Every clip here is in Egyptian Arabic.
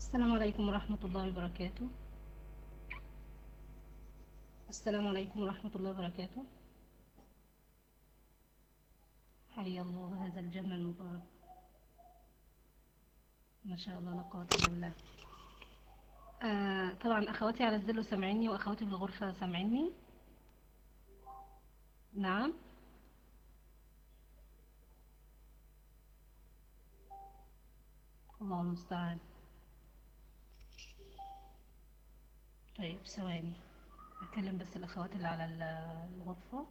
السلام عليكم ورحمة الله وبركاته السلام عليكم ورحمة الله وبركاته حيا الله هذا الجمع المبارك ما شاء الله لا قوة إلا بالله آه طبعا أخواتي على الزلو سامعيني وأخواتي في الغرفة سامعيني نعم الله المستعان طيب ثواني أكلم بس الأخوات اللي على ال- الغرفة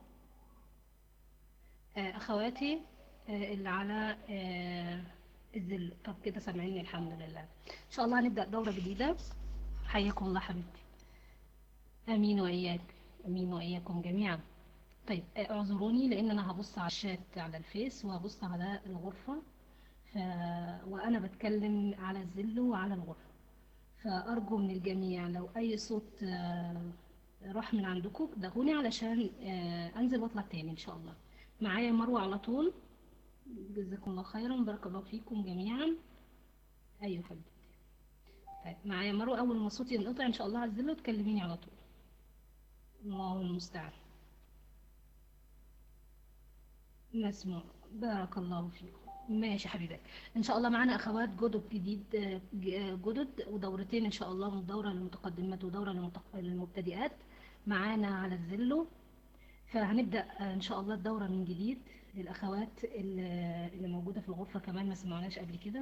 آه، أخواتي آه، اللي على آه، الزل طب كده سامعيني الحمد لله إن شاء الله هنبدأ دورة جديدة حياكم الله حبيبتي آمين وإياك آمين وإياكم جميعا طيب آه، اعذروني لأن أنا هبص على الشات على الفيس وهبص على الغرفة ف... وأنا بتكلم على الزل وعلى الغرفة فأرجو من الجميع لو أي صوت آه، راح من عندكم دعوني علشان آه، أنزل وأطلع تاني إن شاء الله معايا مروة على طول جزاكم الله خيرا بارك الله فيكم جميعا أيوة حبيبتي طيب معايا مروة أول ما صوتي ينقطع إن شاء الله هنزله تكلميني على طول الله المستعان مسموع بارك الله فيكم ماشي حبيبي ان شاء الله معانا اخوات جدد جديد آه، ج- آه، جدد ودورتين ان شاء الله من دوره للمتقدمات ودوره للمتق- للمبتدئات معانا على الزلو فهنبدا آه، ان شاء الله الدوره من جديد للاخوات اللي اللي موجوده في الغرفه كمان ما سمعناش قبل كده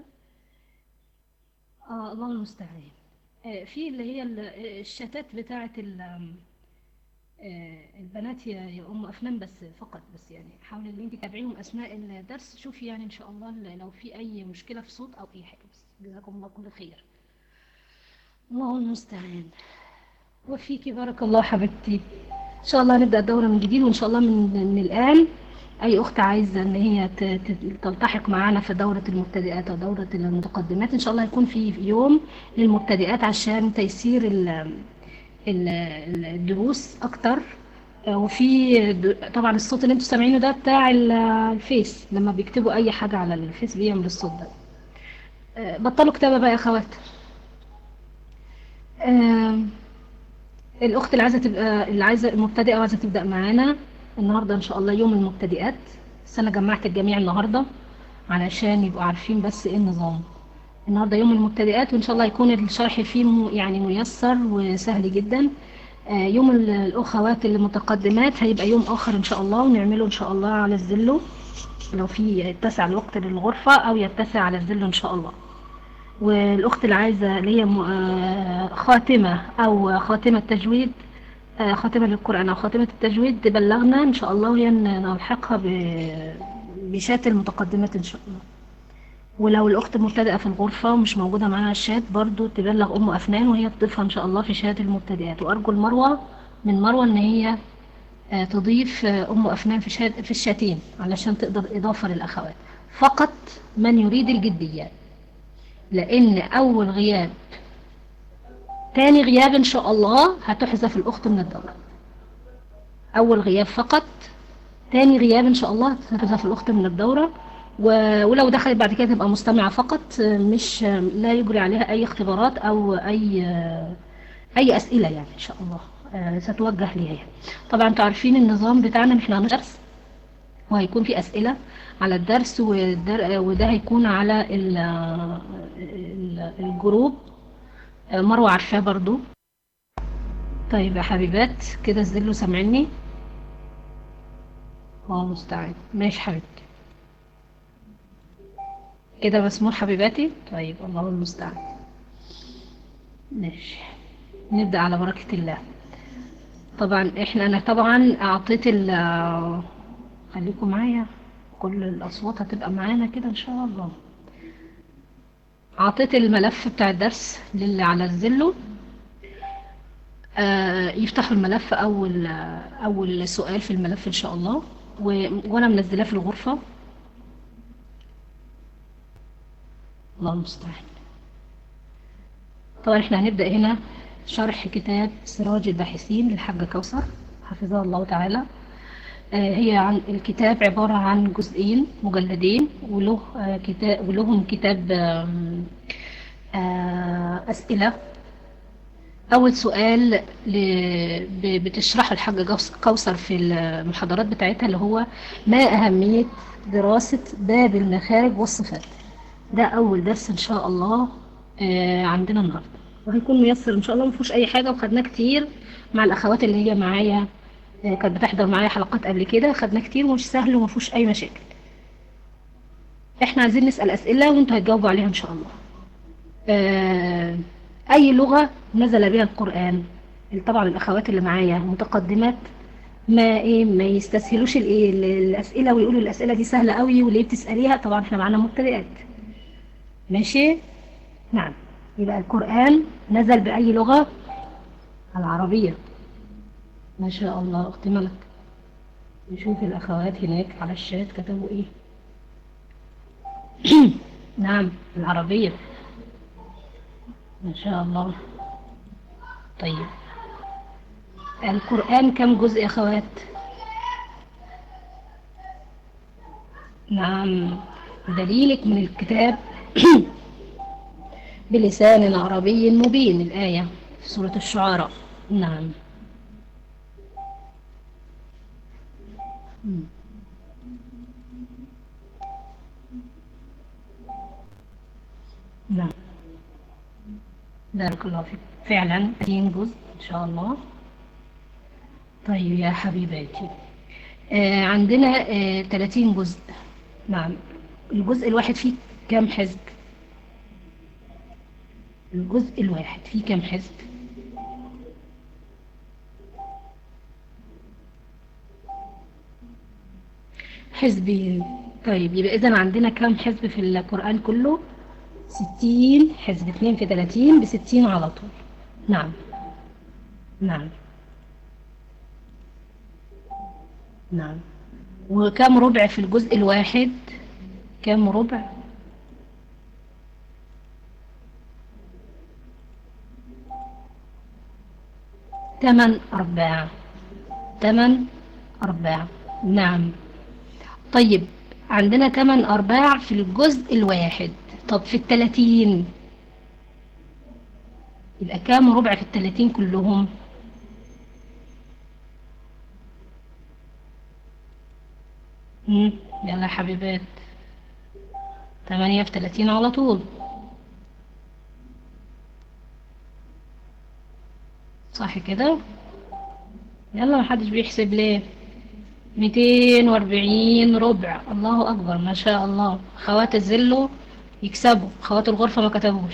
اه الله المستعان آه، في اللي هي ال- آه، الشتات بتاعه ال- آم، آه، البنات يا يا ام افلام بس فقط بس يعني حاولي ان انت تتابعيهم اثناء الدرس شوفي يعني ان شاء الله ل- لو في اي مشكله في صوت او اي حاجه بس جزاكم الله كل خير الله المستعان وفيكي بارك الله حبيبتي ان شاء الله نبدا الدوره من جديد وان شاء الله من من الان اي اخت عايزه ان هي ت- ت- تلتحق معانا في دوره المبتدئات او دوره المتقدمات ان شاء الله هيكون في يوم للمبتدئات عشان تيسير ال ال- ال- الدروس اكتر آه، وفي د- طبعا الصوت اللي انتوا سامعينه ده بتاع ال- الفيس لما بيكتبوا اي حاجه على الفيس بيعمل الصوت ده آه، بطلوا كتابه بقى يا اخوات آم، الاخت اللي عايزه تبقى اللي عايزه المبتدئه وعايزه تبدا معانا النهارده ان شاء الله يوم المبتدئات بس انا جمعت الجميع النهارده علشان يبقوا عارفين بس ايه النظام النهارده يوم المبتدئات وان شاء الله يكون الشرح فيه م- يعني ميسر وسهل جدا آه، يوم ال- الاخوات المتقدمات هيبقى يوم اخر ان شاء الله ونعمله ان شاء الله على الزلو لو في يتسع الوقت للغرفه او يتسع على الزلو ان شاء الله والاخت اللي عايزه اللي هي م- آه، خاتمه او خاتمه تجويد آه، خاتمه للقران او خاتمه التجويد تبلغنا ان شاء الله وهي ن- نلحقها ب- بشات المتقدمات ان شاء الله ولو الاخت مبتدئه في الغرفه ومش موجوده معاها الشات برضو تبلغ ام افنان وهي تضيفها ان شاء الله في شات المبتدئات وارجو المروه من مروه ان هي آه، تضيف آه، ام افنان في شات في الشاتين علشان تقدر اضافه للاخوات فقط من يريد الجديه لان اول غياب تاني غياب ان شاء الله هتحذف الاخت من الدوره اول غياب فقط تاني غياب ان شاء الله هتحذف الاخت من الدوره و- ولو دخلت بعد كده تبقى مستمعه فقط مش لا يجري عليها اي اختبارات او اي اي اسئله يعني ان شاء الله آه، ستوجه ليها يعني. طبعا انتوا عارفين النظام بتاعنا ان احنا عندنا درس وهيكون في اسئله على الدرس والدر- وده هيكون على ال- ال- الجروب آه، مروه عارفاه برضو طيب يا حبيبات كده الزلوا سامعيني الله المستعان ماشي حبيبتي كده مسموح حبيباتي طيب الله المستعان ماشي نبدأ على بركة الله طبعا احنا انا طبعا اعطيت ال خليكم معايا كل الاصوات هتبقى معانا كده ان شاء الله اعطيت الملف بتاع الدرس للي على الزلو آه، يفتحوا الملف اول اول سؤال في الملف ان شاء الله و- وانا منزلاه في الغرفة الله المستعان طبعا احنا هنبدأ هنا شرح كتاب سراج الباحثين للحاجة كوثر حفظها الله تعالى آه، هي عن الكتاب عبارة عن جزئين مجلدين وله آه، كتاب ولهم كتاب آم، آه، أسئلة أول سؤال ل... ب- بتشرحه الحاجة جوس- كوثر في المحاضرات بتاعتها اللي هو ما أهمية دراسة باب المخارج والصفات ده أول درس إن شاء الله آه، عندنا النهاردة وهيكون ميسر إن شاء الله مفيهوش أي حاجة وخدناه كتير مع الأخوات اللي هي معايا آه، كانت بتحضر معايا حلقات قبل كده خدناه كتير ومش سهل ومفيهوش أي مشاكل احنا عايزين نسأل أسئلة وانتوا هتجاوبوا عليها إن شاء الله آه، أي لغة نزل بها القرآن طبعا الأخوات اللي معايا متقدمات ما ايه ما يستسهلوش الايه ال- الأسئلة ويقولوا الأسئلة دي سهلة قوي وليه بتسأليها طبعا احنا معانا مبتدئات ماشي نعم يبقى القرآن نزل بأي لغة العربية ما شاء الله أختي ملك نشوف الأخوات هناك على الشات كتبوا ايه نعم العربية ما شاء الله طيب القرآن كم جزء يا أخوات نعم دليلك من الكتاب بلسان عربي مبين الآية في سورة الشعراء نعم مم. نعم بارك الله فيك فعلا 30 جزء إن شاء الله طيب يا حبيباتي آه عندنا آه 30 جزء نعم الجزء الواحد فيه كام حزب الجزء الواحد فيه كام حزب حزبين طيب يبقى إذا عندنا كام حزب في القرآن كله ستين حزب اتنين في تلاتين بستين على طول نعم نعم نعم وكم ربع في الجزء الواحد كم ربع تمن أرباع تمن أرباع نعم طيب عندنا تمن أرباع في الجزء الواحد طب في التلاتين يبقى كام ربع في التلاتين كلهم مم. يلا يا حبيبات تمانية في تلاتين على طول صح كده يلا محدش بيحسب ليه ميتين واربعين ربع الله أكبر ما شاء الله خوات الزلو يكسبوا خوات الغرفة ما كتبوش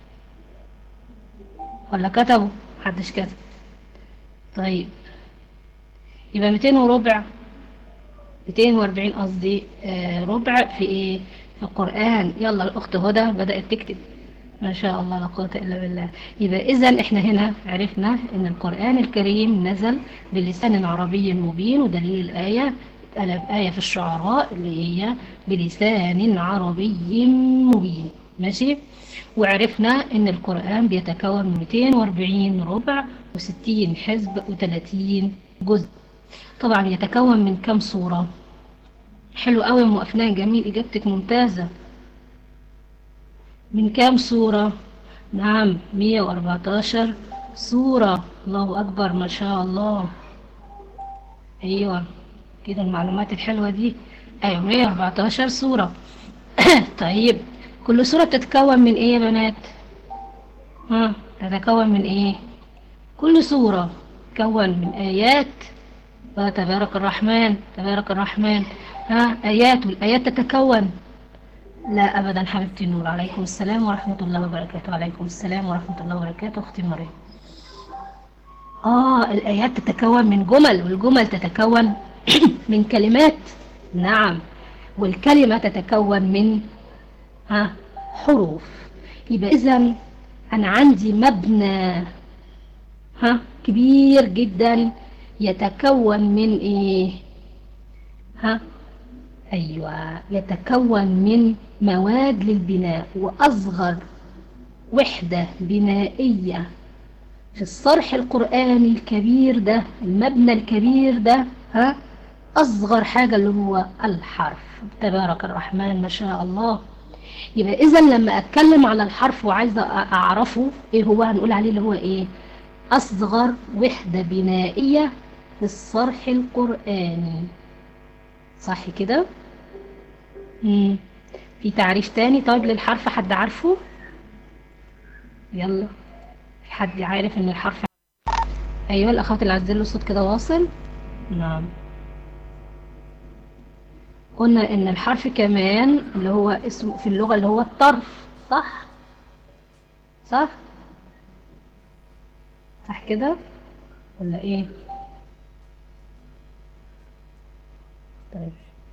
ولا كتبوا محدش كتب طيب يبقى ميتين وربع ميتين واربعين قصدي آه ربع في ايه في القرآن يلا الأخت هدى بدأت تكتب ما شاء الله لا قوة إلا بالله يبقى إذا إحنا هنا عرفنا إن القرآن الكريم نزل بلسان عربي مبين ودليل الآية ألف آية في الشعراء اللي هي بلسان عربي مبين ماشي وعرفنا إن القرآن بيتكون من 240 ربع و60 حزب و30 جزء طبعا يتكون من كم سورة حلو قوي يا أفنان جميل إجابتك ممتازة من كام سورة نعم 114 سورة الله أكبر ما شاء الله أيوة كده المعلومات الحلوة دي أيوة 114 سورة طيب كل سورة بتتكون من إيه يا بنات ها تتكون من إيه كل سورة تتكون من آيات تبارك الرحمن تبارك الرحمن ها آيات والآيات تتكون لا أبدا حبيبتي النور عليكم السلام ورحمة الله وبركاته عليكم السلام ورحمة الله وبركاته أختي مريم آه الآيات تتكون من جمل والجمل تتكون من كلمات نعم والكلمة تتكون من ها حروف يبقى إذا أنا عندي مبنى ها كبير جدا يتكون من إيه ها أيوة يتكون من مواد للبناء وأصغر وحدة بنائية في الصرح القرآني الكبير ده المبنى الكبير ده ها أصغر حاجة اللي هو الحرف تبارك الرحمن ما شاء الله يبقى إذا لما أتكلم على الحرف وعايزة أعرفه إيه هو هنقول عليه اللي هو إيه أصغر وحدة بنائية في الصرح القرآني صح كده مم. في تعريف تاني طيب للحرف حد عارفه يلا في حد عارف ان الحرف ايوه الاخوات اللي عزلوا الصوت كده واصل نعم قلنا ان الحرف كمان اللي هو اسمه في اللغة اللي هو الطرف صح صح صح كده ولا ايه طيب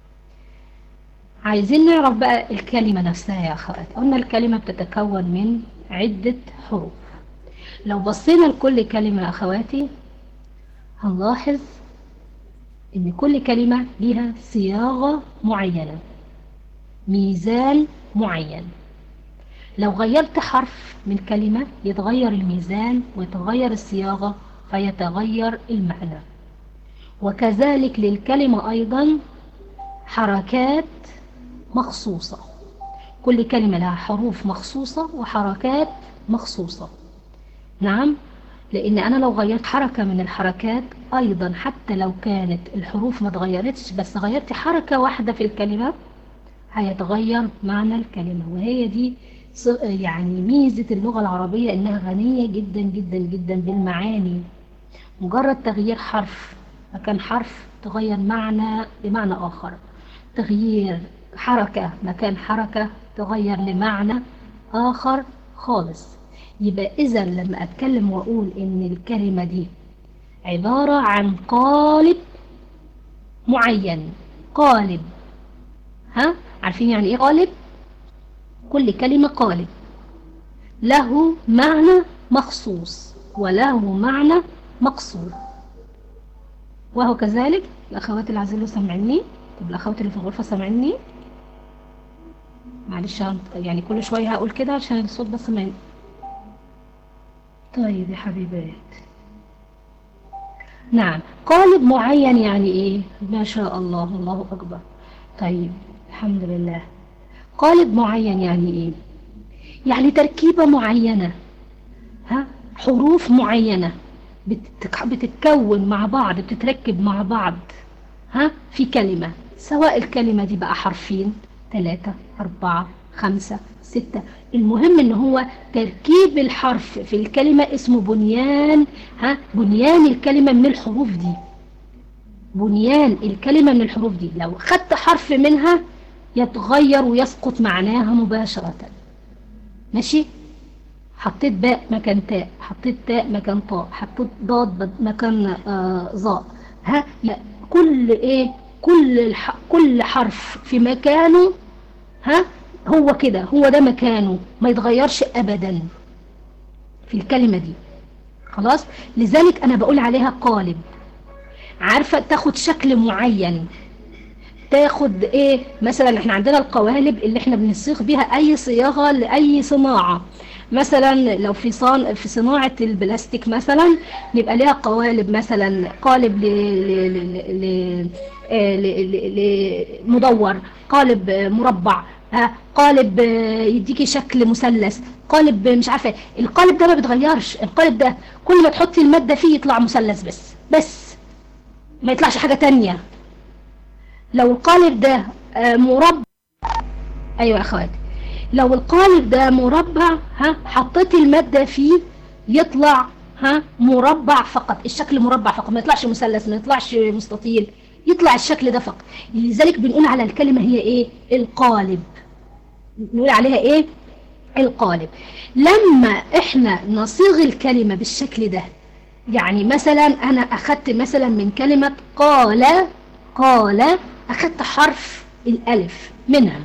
عايزين نعرف بقى الكلمة نفسها يا أخوات قلنا الكلمة بتتكون من عدة حروف لو بصينا لكل كلمة يا أخواتي هنلاحظ إن كل كلمة ليها صياغة معينة ميزان معين لو غيرت حرف من كلمة يتغير الميزان ويتغير الصياغة فيتغير المعنى وكذلك للكلمة أيضا حركات مخصوصة كل كلمة لها حروف مخصوصة وحركات مخصوصة نعم لأن أنا لو غيرت حركة من الحركات أيضا حتى لو كانت الحروف ما تغيرتش بس غيرت حركة واحدة في الكلمة هيتغير معنى الكلمة وهي دي يعني ميزة اللغة العربية إنها غنية جدا جدا جدا بالمعاني مجرد تغيير حرف مكان حرف تغير معنى بمعنى آخر تغيير حركة مكان حركة تغير لمعنى آخر خالص يبقى إذا لما أتكلم وأقول إن الكلمة دي عبارة عن قالب معين قالب ها عارفين يعني إيه قالب كل كلمة قالب له معنى مخصوص وله معنى مقصور وهو كذلك الأخوات العزيزة سمعني طب الأخوات اللي في الغرفة سمعني معلش يعني كل شوية هقول كده عشان الصوت بس ما طيب يا حبيبات نعم قالب معين يعني ايه ما شاء الله الله اكبر طيب الحمد لله قالب معين يعني ايه يعني تركيبة معينة ها حروف معينة بتتكون مع بعض بتتركب مع بعض ها في كلمة سواء الكلمة دي بقى حرفين ثلاثة أربعة خمسة ستة المهم ان هو تركيب الحرف في الكلمة اسمه بنيان ها بنيان الكلمة من الحروف دي بنيان الكلمة من الحروف دي لو خدت حرف منها يتغير ويسقط معناها مباشرة ماشي حطيت باء مكان تاء حطيت تاء مكان طاء حطيت ضاد مكان آه ظاء ها كل ايه كل الح... كل حرف في مكانه ها هو كده هو ده مكانه ما يتغيرش ابدا في الكلمة دي خلاص لذلك انا بقول عليها قالب عارفة تاخد شكل معين تاخد ايه مثلا احنا عندنا القوالب اللي احنا بنصيغ بيها اي صياغة لاي صناعة مثلا لو في صان في صناعة البلاستيك مثلا يبقى ليها قوالب مثلا قالب ل... ل... ل... لمدور قالب مربع قالب يديكي شكل مثلث قالب مش عارفه القالب ده ما بيتغيرش القالب ده كل ما تحطي المادة فيه يطلع مثلث بس بس ما يطلعش حاجة تانية لو القالب ده مربع ايوه يا اخواتي لو القالب ده مربع ها حطيت المادة فيه يطلع ها مربع فقط الشكل مربع فقط ما يطلعش مثلث ما يطلعش مستطيل يطلع الشكل ده فقط لذلك بنقول على الكلمة هي ايه القالب نقول عليها ايه القالب لما احنا نصيغ الكلمة بالشكل ده يعني مثلا انا اخدت مثلا من كلمة قال قال اخدت حرف الالف منها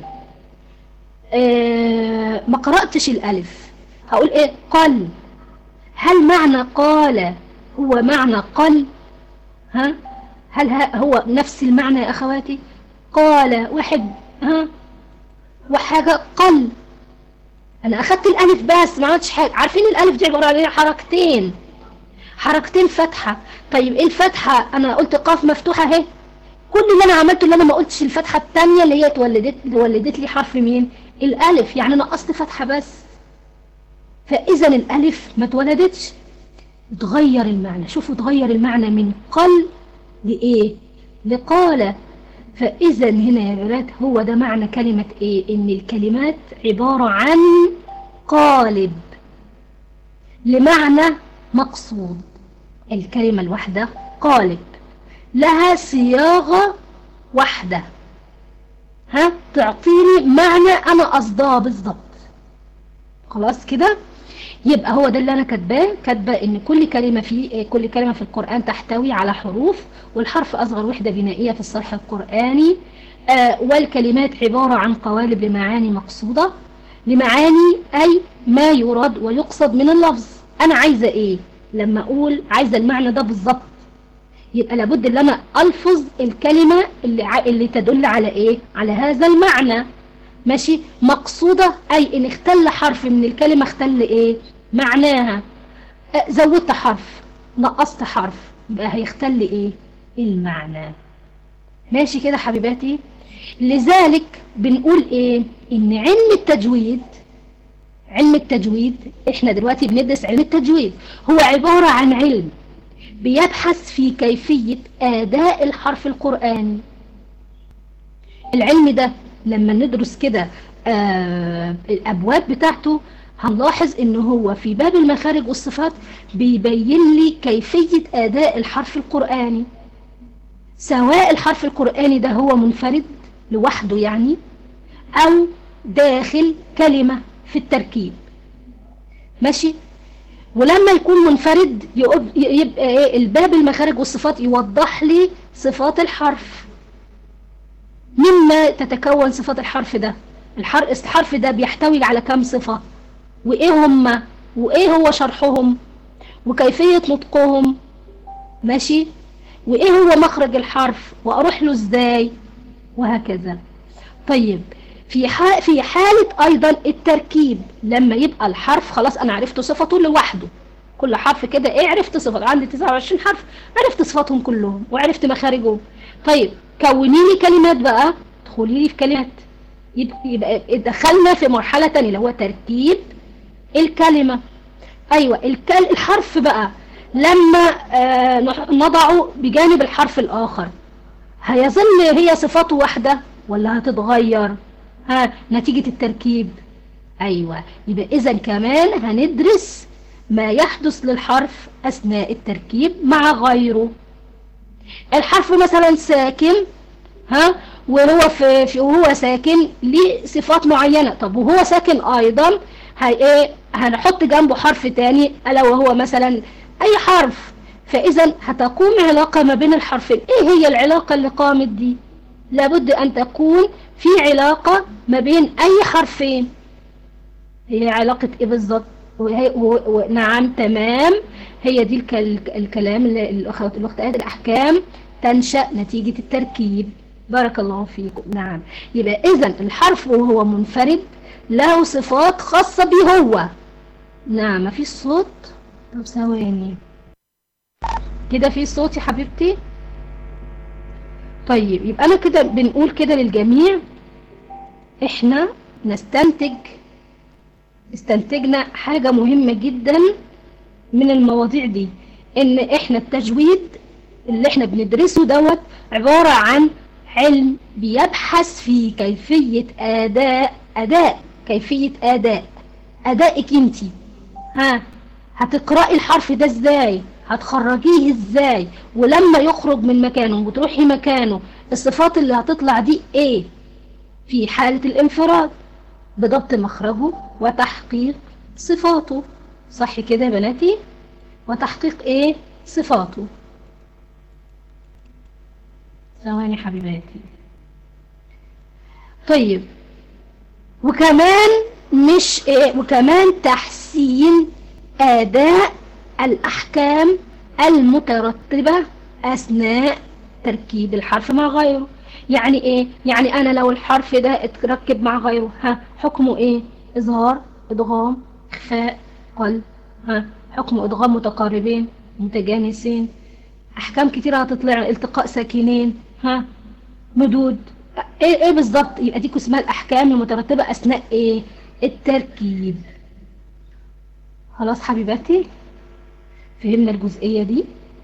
اه ما قرأتش الالف هقول ايه قل هل معنى قال هو معنى قل ها هل هو نفس المعنى يا اخواتي قال واحد ها وحاجة قل انا اخدت الالف بس ما عملتش حاجة عارفين الالف دي عبارة عن حركتين حركتين فتحة طيب ايه الفتحة انا قلت قاف مفتوحة اهي كل اللي انا عملته اللي انا ما قلتش الفتحة التانية اللي هي اتولدت ولدت لي حرف مين الألف يعني نقصت فتحة بس فإذا الألف ما اتولدتش اتغير المعنى شوفوا اتغير المعنى من قل لإيه لقال فإذا هنا يا بنات هو ده معنى كلمة إيه إن الكلمات عبارة عن قالب لمعنى مقصود الكلمة الواحدة قالب لها صياغة واحدة ها تعطيني معنى أنا قصدها بالظبط خلاص كده يبقى هو ده اللي أنا كاتباه كاتبه إن كل كلمة في كل كلمة في القرآن تحتوي على حروف والحرف أصغر وحدة بنائية في الصرح القرآني آه والكلمات عبارة عن قوالب لمعاني مقصودة لمعاني أي ما يراد ويقصد من اللفظ أنا عايزة إيه لما أقول عايزة المعنى ده بالظبط يبقى لابد ان انا الفظ الكلمة اللي, ع... اللي تدل على ايه على هذا المعنى ماشي مقصودة اي ان اختل حرف من الكلمة اختل ايه معناها زودت حرف نقصت حرف يبقى هيختل ايه المعنى ماشي كده حبيباتي لذلك بنقول ايه ان علم التجويد علم التجويد احنا دلوقتي بندرس علم التجويد هو عبارة عن علم بيبحث في كيفية أداء الحرف القرآني العلم ده لما ندرس كده آه الأبواب بتاعته هنلاحظ ان هو في باب المخارج والصفات بيبين لي كيفية أداء الحرف القرآني سواء الحرف القرآني ده هو منفرد لوحده يعني أو داخل كلمة في التركيب ماشي ولما يكون منفرد يبقى ايه الباب المخارج والصفات يوضح لي صفات الحرف مما تتكون صفات الحرف ده الحرف ده بيحتوي على كم صفة وايه هم وايه هو شرحهم وكيفية نطقهم ماشي وايه هو مخرج الحرف واروح له ازاي وهكذا طيب في في حالة أيضا التركيب لما يبقى الحرف خلاص أنا عرفت صفته لوحده كل حرف كده إيه عرفت صفته عندي 29 حرف عرفت صفاتهم كلهم وعرفت مخارجهم طيب كوني لي كلمات بقى ادخلي لي في كلمات يبقى دخلنا في مرحلة تانية اللي هو تركيب الكلمة أيوة الكل الحرف بقى لما آه نضعه بجانب الحرف الآخر هيظل هي صفاته واحدة ولا هتتغير ها نتيجة التركيب أيوة يبقى إذا كمان هندرس ما يحدث للحرف أثناء التركيب مع غيره الحرف مثلا ساكن ها وهو في, في وهو ساكن ليه صفات معينة طب وهو ساكن أيضا هي ايه هنحط جنبه حرف تاني ألا وهو مثلا أي حرف فإذا هتقوم علاقة ما بين الحرفين إيه هي العلاقة اللي قامت دي لابد أن تكون في علاقة ما بين أي حرفين هي علاقة إيه بالظبط نعم تمام هي دي الكلام اللي الأخوات الأختات الأحكام تنشأ نتيجة التركيب بارك الله فيكم نعم يبقى إذا الحرف وهو منفرد له صفات خاصة به هو نعم ما فيش صوت طب ثواني كده في صوت يا حبيبتي طيب يبقى أنا كده بنقول كده للجميع إحنا نستنتج استنتجنا حاجة مهمة جدا من المواضيع دي إن إحنا التجويد اللي إحنا بندرسه دوت عبارة عن علم بيبحث في كيفية أداء أداء كيفية أداء أدائك انتي ها هتقرأي الحرف ده ازاي هتخرجيه ازاي ولما يخرج من مكانه وتروحي مكانه الصفات اللي هتطلع دي ايه في حالة الانفراد بضبط مخرجه وتحقيق صفاته صح كده يا بناتي وتحقيق ايه صفاته ثواني حبيباتي طيب وكمان مش ايه وكمان تحسين اداء الأحكام المترتبة أثناء تركيب الحرف مع غيره يعني إيه؟ يعني أنا لو الحرف ده اتركب مع غيره ها حكمه إيه؟ إظهار إدغام إخفاء قلب ها حكم إدغام متقاربين متجانسين أحكام كتيرة هتطلع التقاء ساكنين ها مدود ايه ايه بالظبط يبقى دي اسمها الاحكام المترتبه اثناء ايه التركيب خلاص حبيباتي فهمنا الجزئيه دي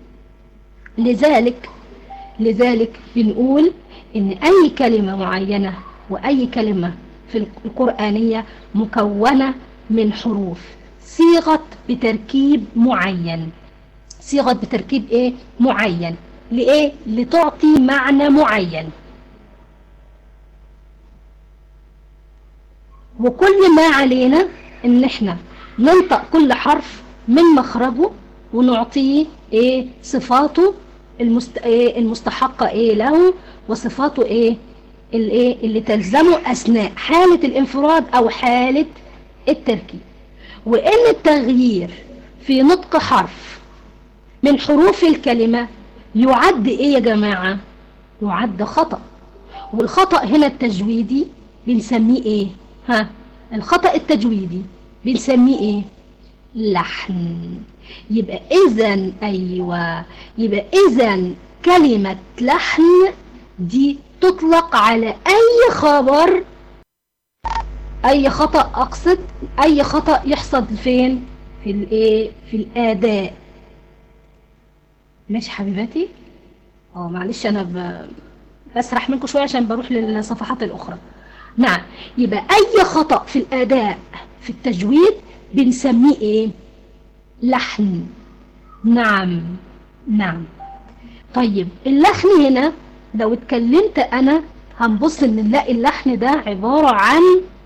لذلك لذلك بنقول ان اي كلمه معينه واي كلمه في القرانيه مكونه من حروف صيغت بتركيب معين صيغت بتركيب ايه معين لايه لتعطي معنى معين وكل ما علينا ان احنا ننطق كل حرف من مخرجه ونعطيه ايه صفاته المست... إيه المستحقة ايه له وصفاته ايه الايه اللي تلزمه اثناء حالة الانفراد او حالة التركيب وان التغيير في نطق حرف من حروف الكلمة يعد ايه يا جماعة يعد خطأ والخطأ هنا التجويدي بنسميه ايه ها الخطأ التجويدي بنسميه ايه لحن يبقى اذا ايوه يبقى اذا كلمة لحن دي تطلق على اي خبر اي خطأ اقصد اي خطأ يحصل فين في الايه في الاداء ماشي حبيباتي اه معلش انا ب... بسرح منكم شوية عشان بروح للصفحات الاخرى نعم يبقى اي خطأ في الاداء في التجويد بنسميه ايه لحن نعم نعم طيب اللحن هنا لو اتكلمت انا هنبص ان نلاقي اللحن ده عبارة عن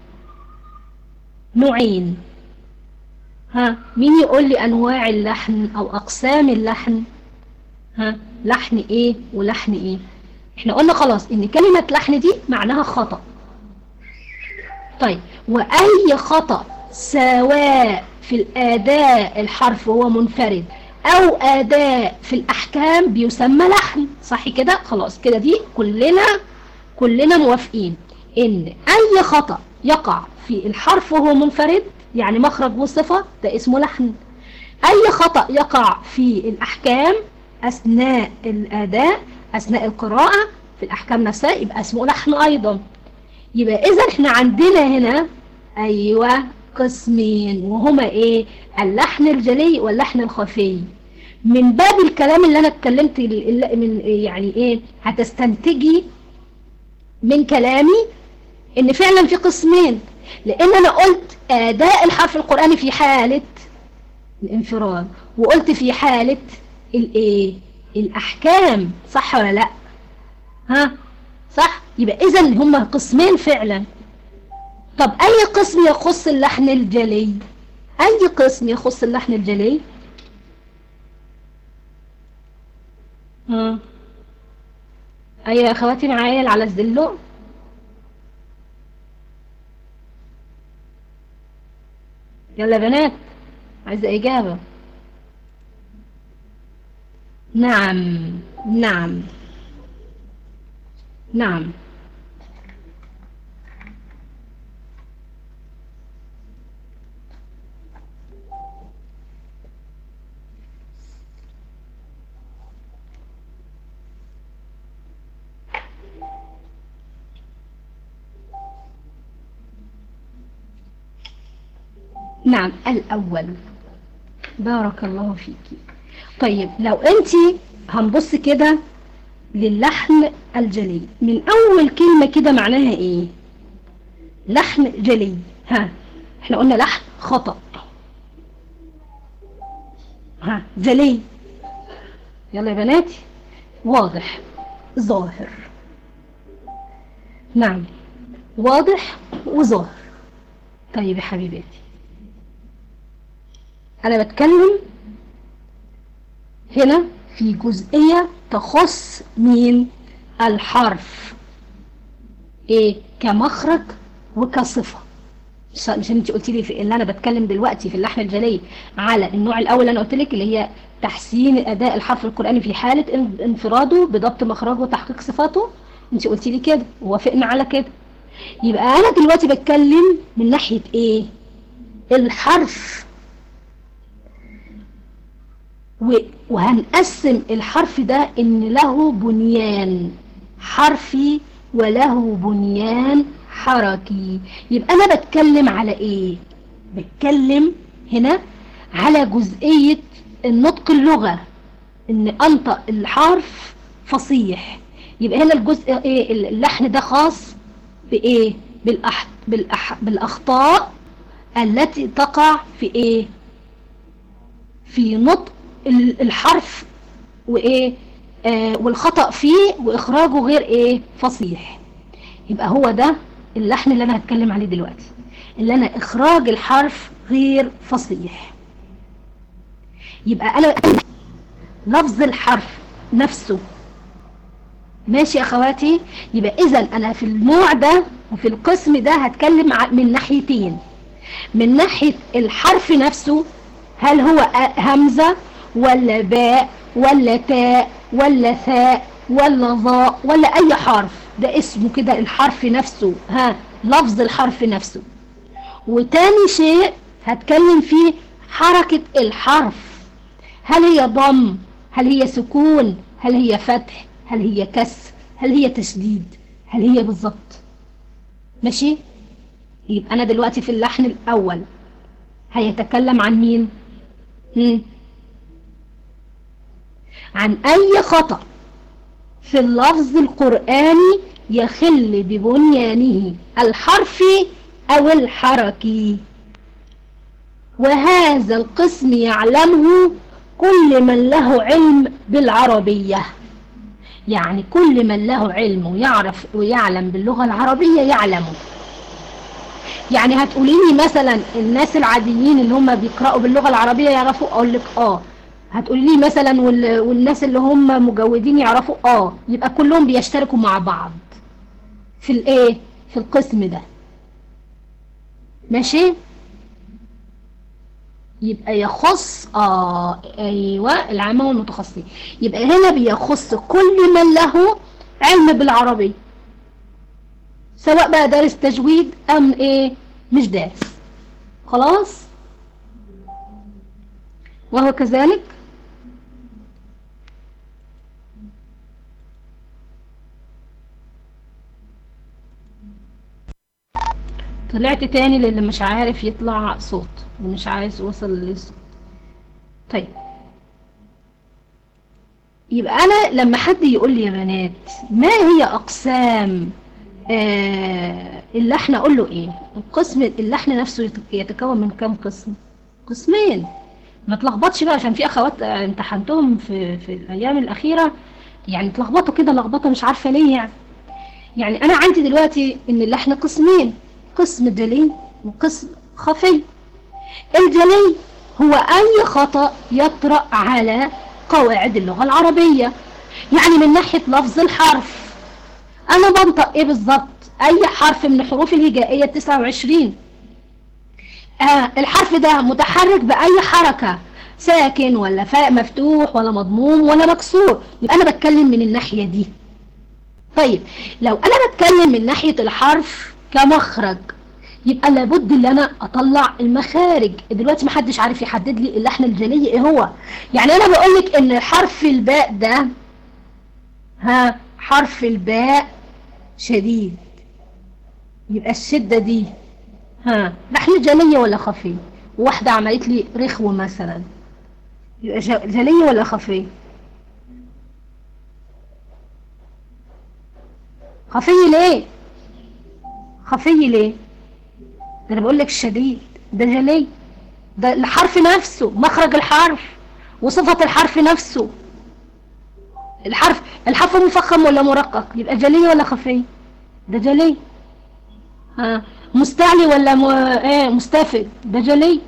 نوعين ها مين يقول لي انواع اللحن او اقسام اللحن ها لحن ايه ولحن ايه احنا قلنا خلاص ان كلمة لحن دي معناها خطأ طيب واي خطأ سواء في الاداء الحرف هو منفرد او اداء في الاحكام بيسمى لحن صح كده خلاص كده دي كلنا كلنا موافقين ان اي خطأ يقع في الحرف وهو منفرد يعني مخرج وصفة ده اسمه لحن اي خطأ يقع في الاحكام اثناء الاداء اثناء القراءة في الاحكام نفسها يبقى اسمه لحن ايضا يبقى اذا احنا عندنا هنا ايوه قسمين وهما ايه اللحن الجلي واللحن الخفي من باب الكلام اللي انا اتكلمت من يعني ايه هتستنتجي من كلامي ان فعلا في قسمين لان انا قلت اداء الحرف القرآني في حالة الانفراد وقلت في حالة الايه الاحكام صح ولا لا ها صح يبقى اذا هما قسمين فعلا طب اي قسم يخص اللحن الجلي اي قسم يخص اللحن الجلي ها ايوه يا اخواتي معايا على الزلو يلا بنات عايزه اجابه نعم نعم نعم نعم الأول بارك الله فيك طيب لو أنت هنبص كده للحن الجلي من أول كلمة كده معناها إيه لحن جلي ها احنا قلنا لحن خطأ ها جلي يلا يا بناتي واضح ظاهر نعم واضح وظاهر طيب يا حبيباتي أنا بتكلم هنا في جزئية تخص مين الحرف ايه كمخرج وكصفة مش انت قلت لي في اللي انا بتكلم دلوقتي في اللحن الجلي على النوع الاول اللي انا قلت لك اللي هي تحسين اداء الحرف القرآني في حالة انفراده بضبط مخرجه وتحقيق صفاته انت قلت لي كده ووافقنا على كده يبقى انا دلوقتي بتكلم من ناحية ايه الحرف وهنقسم الحرف ده ان له بنيان حرفي وله بنيان حركي يبقى أنا بتكلم على إيه بتكلم هنا على جزئية النطق اللغة إن أنطق الحرف فصيح يبقى هنا الجزء إيه اللحن ده خاص بإيه بالأح... بالأح... بالأخطاء التي تقع في إيه في نطق الحرف وإيه آه والخطأ فيه وإخراجه غير إيه فصيح يبقى هو ده اللحن اللي أنا هتكلم عليه دلوقتي اللي أنا إخراج الحرف غير فصيح يبقى أنا لفظ الحرف نفسه ماشي يا أخواتي يبقى إذا أنا في النوع ده وفي القسم ده هتكلم من ناحيتين من ناحية الحرف نفسه هل هو همزة ولا باء ولا تاء ولا ثاء ولا ظاء ولا أي حرف ده اسمه كده الحرف نفسه ها لفظ الحرف نفسه وتاني شيء هتكلم فيه حركة الحرف هل هي ضم هل هي سكون هل هي فتح هل هي كسر هل هي تشديد هل هي بالظبط ماشي يبقى أنا دلوقتي في اللحن الأول هيتكلم عن مين هم. عن أي خطأ في اللفظ القرآني يخل ببنيانه الحرفي أو الحركي وهذا القسم يعلمه كل من له علم بالعربية يعني كل من له علم ويعرف ويعلم باللغة العربية يعلمه يعني هتقولي لي مثلا الناس العاديين اللي هم بيقرأوا باللغة العربية يعرفوا اقول لك اه هتقولي لي مثلا والناس اللي هم مجودين يعرفوا اه يبقى كلهم بيشتركوا مع بعض في الايه في القسم ده ماشي يبقى يخص اه ايوه العامة والمتخصصين يبقى هنا بيخص كل من له علم بالعربي سواء بقى دارس تجويد ام ايه مش دارس خلاص وهو كذلك طلعت تاني للي مش عارف يطلع صوت ومش عايز يوصل للصوت طيب يبقى انا لما حد يقول لي يا بنات ما هي اقسام آه اللحن اقول له ايه القسم اللحن نفسه يتكون من كام قسم قسمين ما تلخبطش بقى عشان في اخوات امتحنتهم في في الايام الاخيره يعني اتلخبطوا كده لخبطه مش عارفه ليه يعني يعني انا عندي دلوقتي ان اللحن قسمين قسم جلي وقسم خفي الجلي هو اي خطأ يطرأ على قواعد اللغة العربية يعني من ناحية لفظ الحرف انا بنطق ايه بالظبط اي حرف من الحروف الهجائية 29 آه الحرف ده متحرك باي حركة ساكن ولا فاء مفتوح ولا مضموم ولا مكسور يبقى انا بتكلم من الناحية دي طيب لو انا بتكلم من ناحية الحرف كمخرج يبقى لابد ان انا اطلع المخارج دلوقتي محدش عارف يحدد لي اللحن الجلي ايه هو يعني انا بقول لك ان حرف الباء ده ها حرف الباء شديد يبقى الشدة دي ها لحن جلي ولا خفي واحدة عملت لي رخو مثلا يبقى جلي ولا خفي خفي ليه خفي ليه ده انا بقول لك الشديد ده جلي ده الحرف نفسه مخرج الحرف وصفة الحرف نفسه الحرف الحرف مفخم ولا مرقق يبقى جلي ولا خفي ده جلي ها مستعلي ولا م... ايه مستفد ده جلي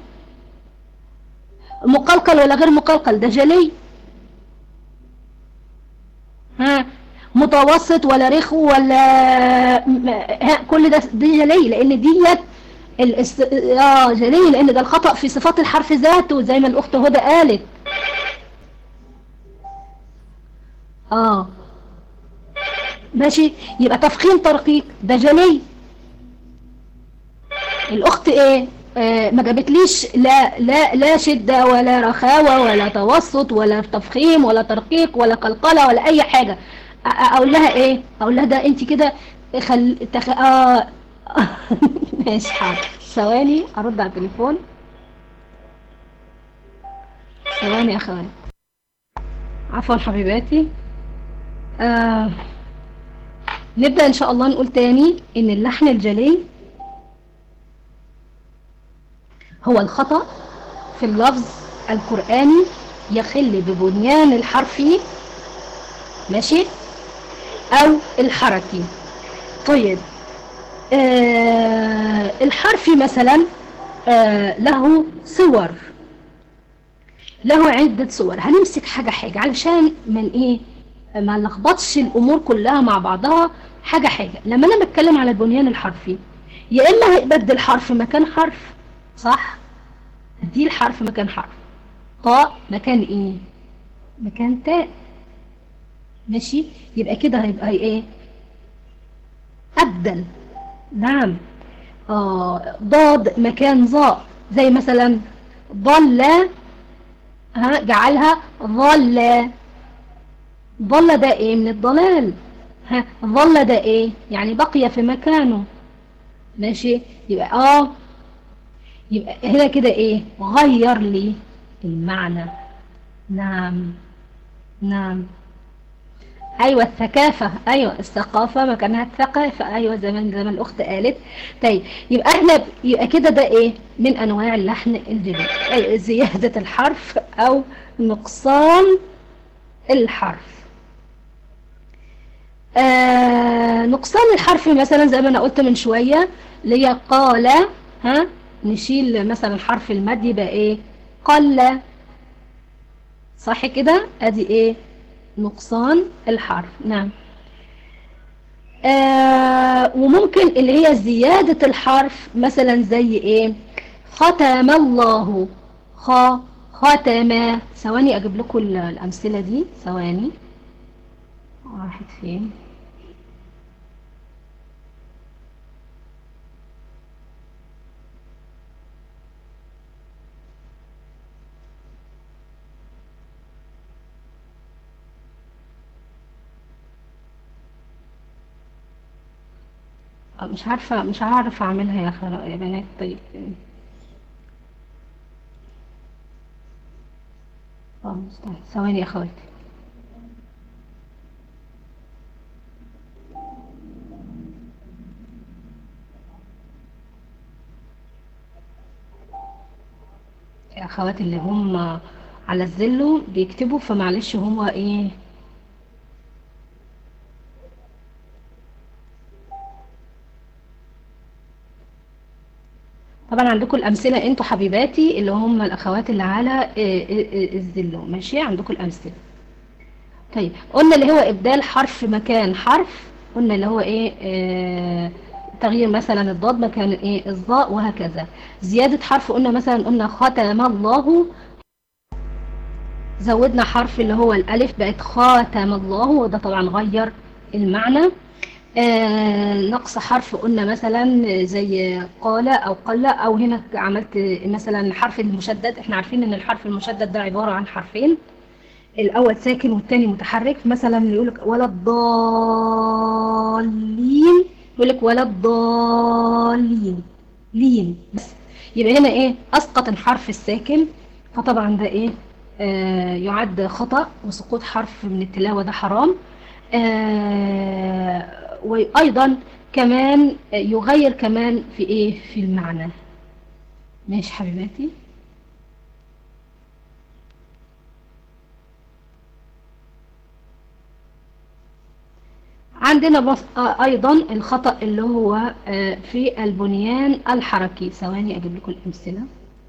مقلقل ولا غير مقلقل ده جلي ها متوسط ولا رخو ولا ها كل ده دي جلي لان ديت الاست... اه جلي لان ده الخطأ في صفات الحرف ذاته زي ما الاخت هدى قالت اه ماشي يبقى تفخيم ترقيق ده جلي الاخت ايه آه ما جابتليش لا لا لا شدة ولا رخاوة ولا توسط ولا تفخيم ولا ترقيق ولا قلقلة ولا اي حاجة اقول لها ايه اقول لها ده انت كده خل... تخ... آه... ماشي حاضر ثواني ارد على التليفون ثواني يا اخواني عفوا حبيباتي آه... نبدأ ان شاء الله نقول تاني ان اللحن الجلي هو الخطأ في اللفظ القرآني يخل ببنيان الحرفي ماشي او الحركي طيب آه الحرفي مثلا آه له صور له عدة صور هنمسك حاجة حاجة علشان من ايه ما نلخبطش الامور كلها مع بعضها حاجة حاجة لما انا بتكلم على البنيان الحرفي يا اما هيبدل حرف مكان حرف صح دي الحرف مكان حرف طاء مكان ايه مكان تاء ماشي يبقى كده هيبقى ايه ابدل نعم آه ضاد مكان ظاء زي مثلا ضل ها جعلها ظل ظل ده ايه من الضلال ها ظل ده ايه يعني بقي في مكانه ماشي يبقى اه يبقى هنا كده ايه غير لي المعنى نعم نعم ايوه الثقافة ايوه الثقافة مكانها الثقافة ايوه زي ما زي ما الاخت قالت طيب يبقى احنا يبقى كده ده ايه من انواع اللحن الجديد أي زيادة الحرف او نقصان الحرف آه نقصان الحرف مثلا زي ما انا قلت من شوية اللي هي قال ها نشيل مثلا حرف المد يبقى ايه قل صح كده ادي ايه نقصان الحرف نعم آه وممكن اللي هي زيادة الحرف مثلا زي ايه ختم الله خ ختم ثواني اجيب لكم الامثلة دي ثواني راحت فين مش عارفة مش عارفة اعملها يا خلاء يا بنات طيب اه مستحيل ثواني يا اخواتي يا اخواتي اللي هم على الزلو بيكتبوا فمعلش هو ايه طبعا عندكم الأمثلة انتوا حبيباتي اللي هم الأخوات اللي على الزلو ماشي عندكم الأمثلة طيب قلنا اللي هو إبدال حرف مكان حرف قلنا اللي هو إيه آه تغيير مثلا الضاد مكان إيه الظاء وهكذا زيادة حرف قلنا مثلا قلنا ختم الله زودنا حرف اللي هو الألف بقت خاتم الله وده طبعا غير المعنى آه نقص حرف قلنا مثلا زي قال او قل او هنا عملت مثلا حرف المشدد احنا عارفين ان الحرف المشدد ده عبارة عن حرفين الاول ساكن والتاني متحرك مثلا يقول لك ولا الضالين يقول لك ولا الضالين لين بس يبقى هنا ايه اسقط الحرف الساكن فطبعا ده ايه آه يعد خطأ وسقوط حرف من التلاوة ده حرام آه وايضا كمان يغير كمان في ايه في المعنى ماشي حبيباتي عندنا بص... آه ايضا الخطأ اللي هو آه في البنيان الحركي ثواني اجيب لكم الامثله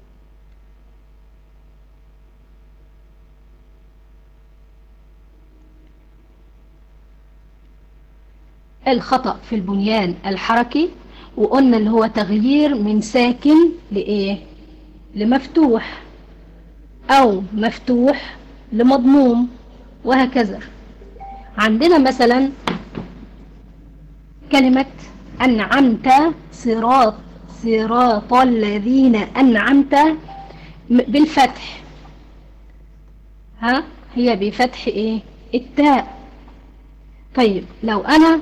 الخطأ في البنيان الحركي وقلنا اللي هو تغيير من ساكن لإيه لمفتوح أو مفتوح لمضموم وهكذا عندنا مثلا كلمة أنعمت صراط صراط الذين أنعمت بالفتح ها هي بفتح إيه التاء طيب لو أنا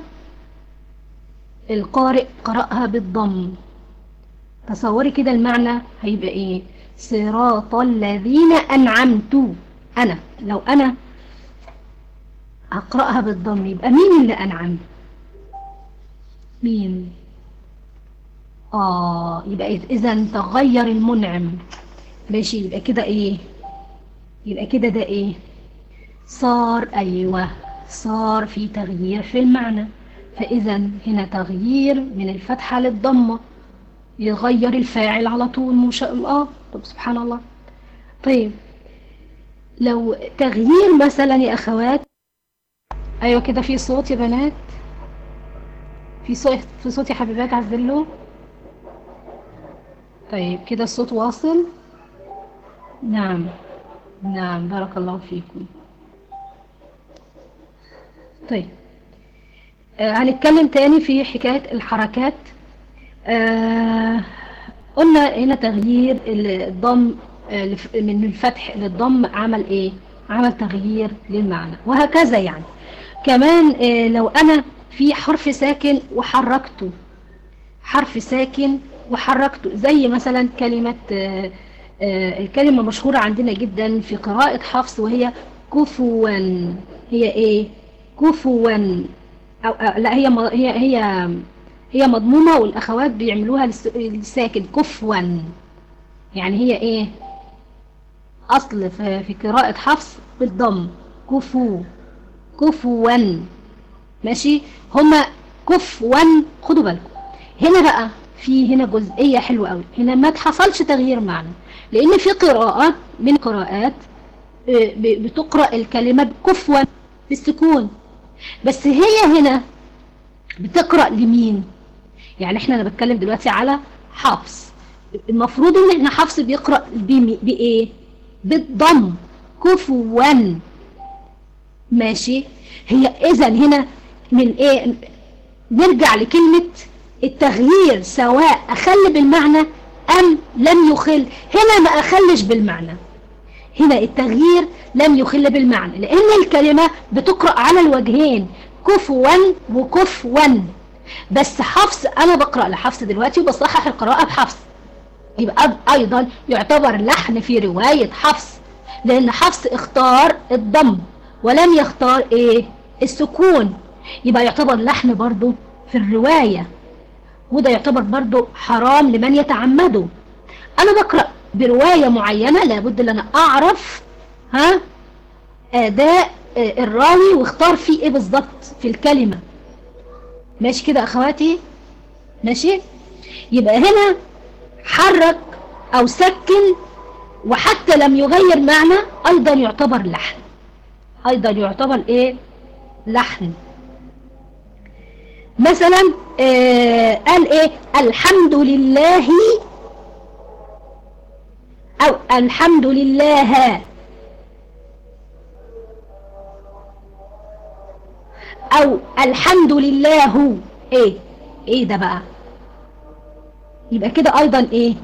القارئ قرأها بالضم تصوري كده المعنى هيبقى ايه صراط الذين أنعمت أنا لو أنا هقرأها بالضم يبقى مين اللي أنعم مين آه يبقى إذا تغير المنعم ماشي يبقى كده إيه يبقى كده ده إيه صار أيوة صار في تغيير في المعنى فإذا هنا تغيير من الفتحة للضمة يغير الفاعل على طول مش اه طب سبحان الله طيب لو تغيير مثلا يا اخوات ايوه كده في صوت يا بنات في صوت في صوت يا حبيبات عزلوا طيب كده الصوت واصل نعم نعم بارك الله فيكم طيب آه هنتكلم تاني في حكاية الحركات آه قلنا هنا تغيير الضم آه من الفتح للضم عمل ايه عمل تغيير للمعنى وهكذا يعني كمان آه لو انا في حرف ساكن وحركته حرف ساكن وحركته زي مثلا كلمة آه آه الكلمة مشهورة عندنا جدا في قراءة حفص وهي كفوا هي ايه كفوا أو أو لا هي هي هي هي مضمومة والأخوات بيعملوها للساكن كفوا يعني هي إيه أصل في قراءة حفص بالضم كفو كفوا ماشي هما كفوا خدوا بالكم هنا بقى في هنا جزئية حلوة قوي هنا ما تحصلش تغيير معنى لأن في قراءات من قراءات بتقرأ الكلمة كفوا بالسكون بس هي هنا بتقرأ لمين يعني احنا انا بتكلم دلوقتي على حفص المفروض ان احنا حفص بيقرأ بايه بالضم كفوا ماشي هي اذا هنا من ايه نرجع لكلمة التغيير سواء اخل بالمعنى ام لم يخل هنا ما اخلش بالمعنى هنا التغيير لم يخل بالمعنى لان الكلمة بتقرأ على الوجهين كفوا وكفوا بس حفص انا بقرأ لحفص دلوقتي وبصحح القراءة بحفص يبقى ايضا يعتبر لحن في رواية حفص لان حفص اختار الضم ولم يختار ايه السكون يبقى يعتبر لحن برضو في الرواية وده يعتبر برضو حرام لمن يتعمده انا بقرأ برواية معينة لابد ان انا اعرف ها اداء الراوي واختار فيه ايه بالظبط في الكلمة ماشي كده اخواتي ماشي يبقى هنا حرك او سكن وحتى لم يغير معنى ايضا يعتبر لحن ايضا يعتبر ايه لحن مثلا آه قال ايه الحمد لله او الحمد لله او الحمد لله ايه ايه ده بقى يبقى كده ايضا ايه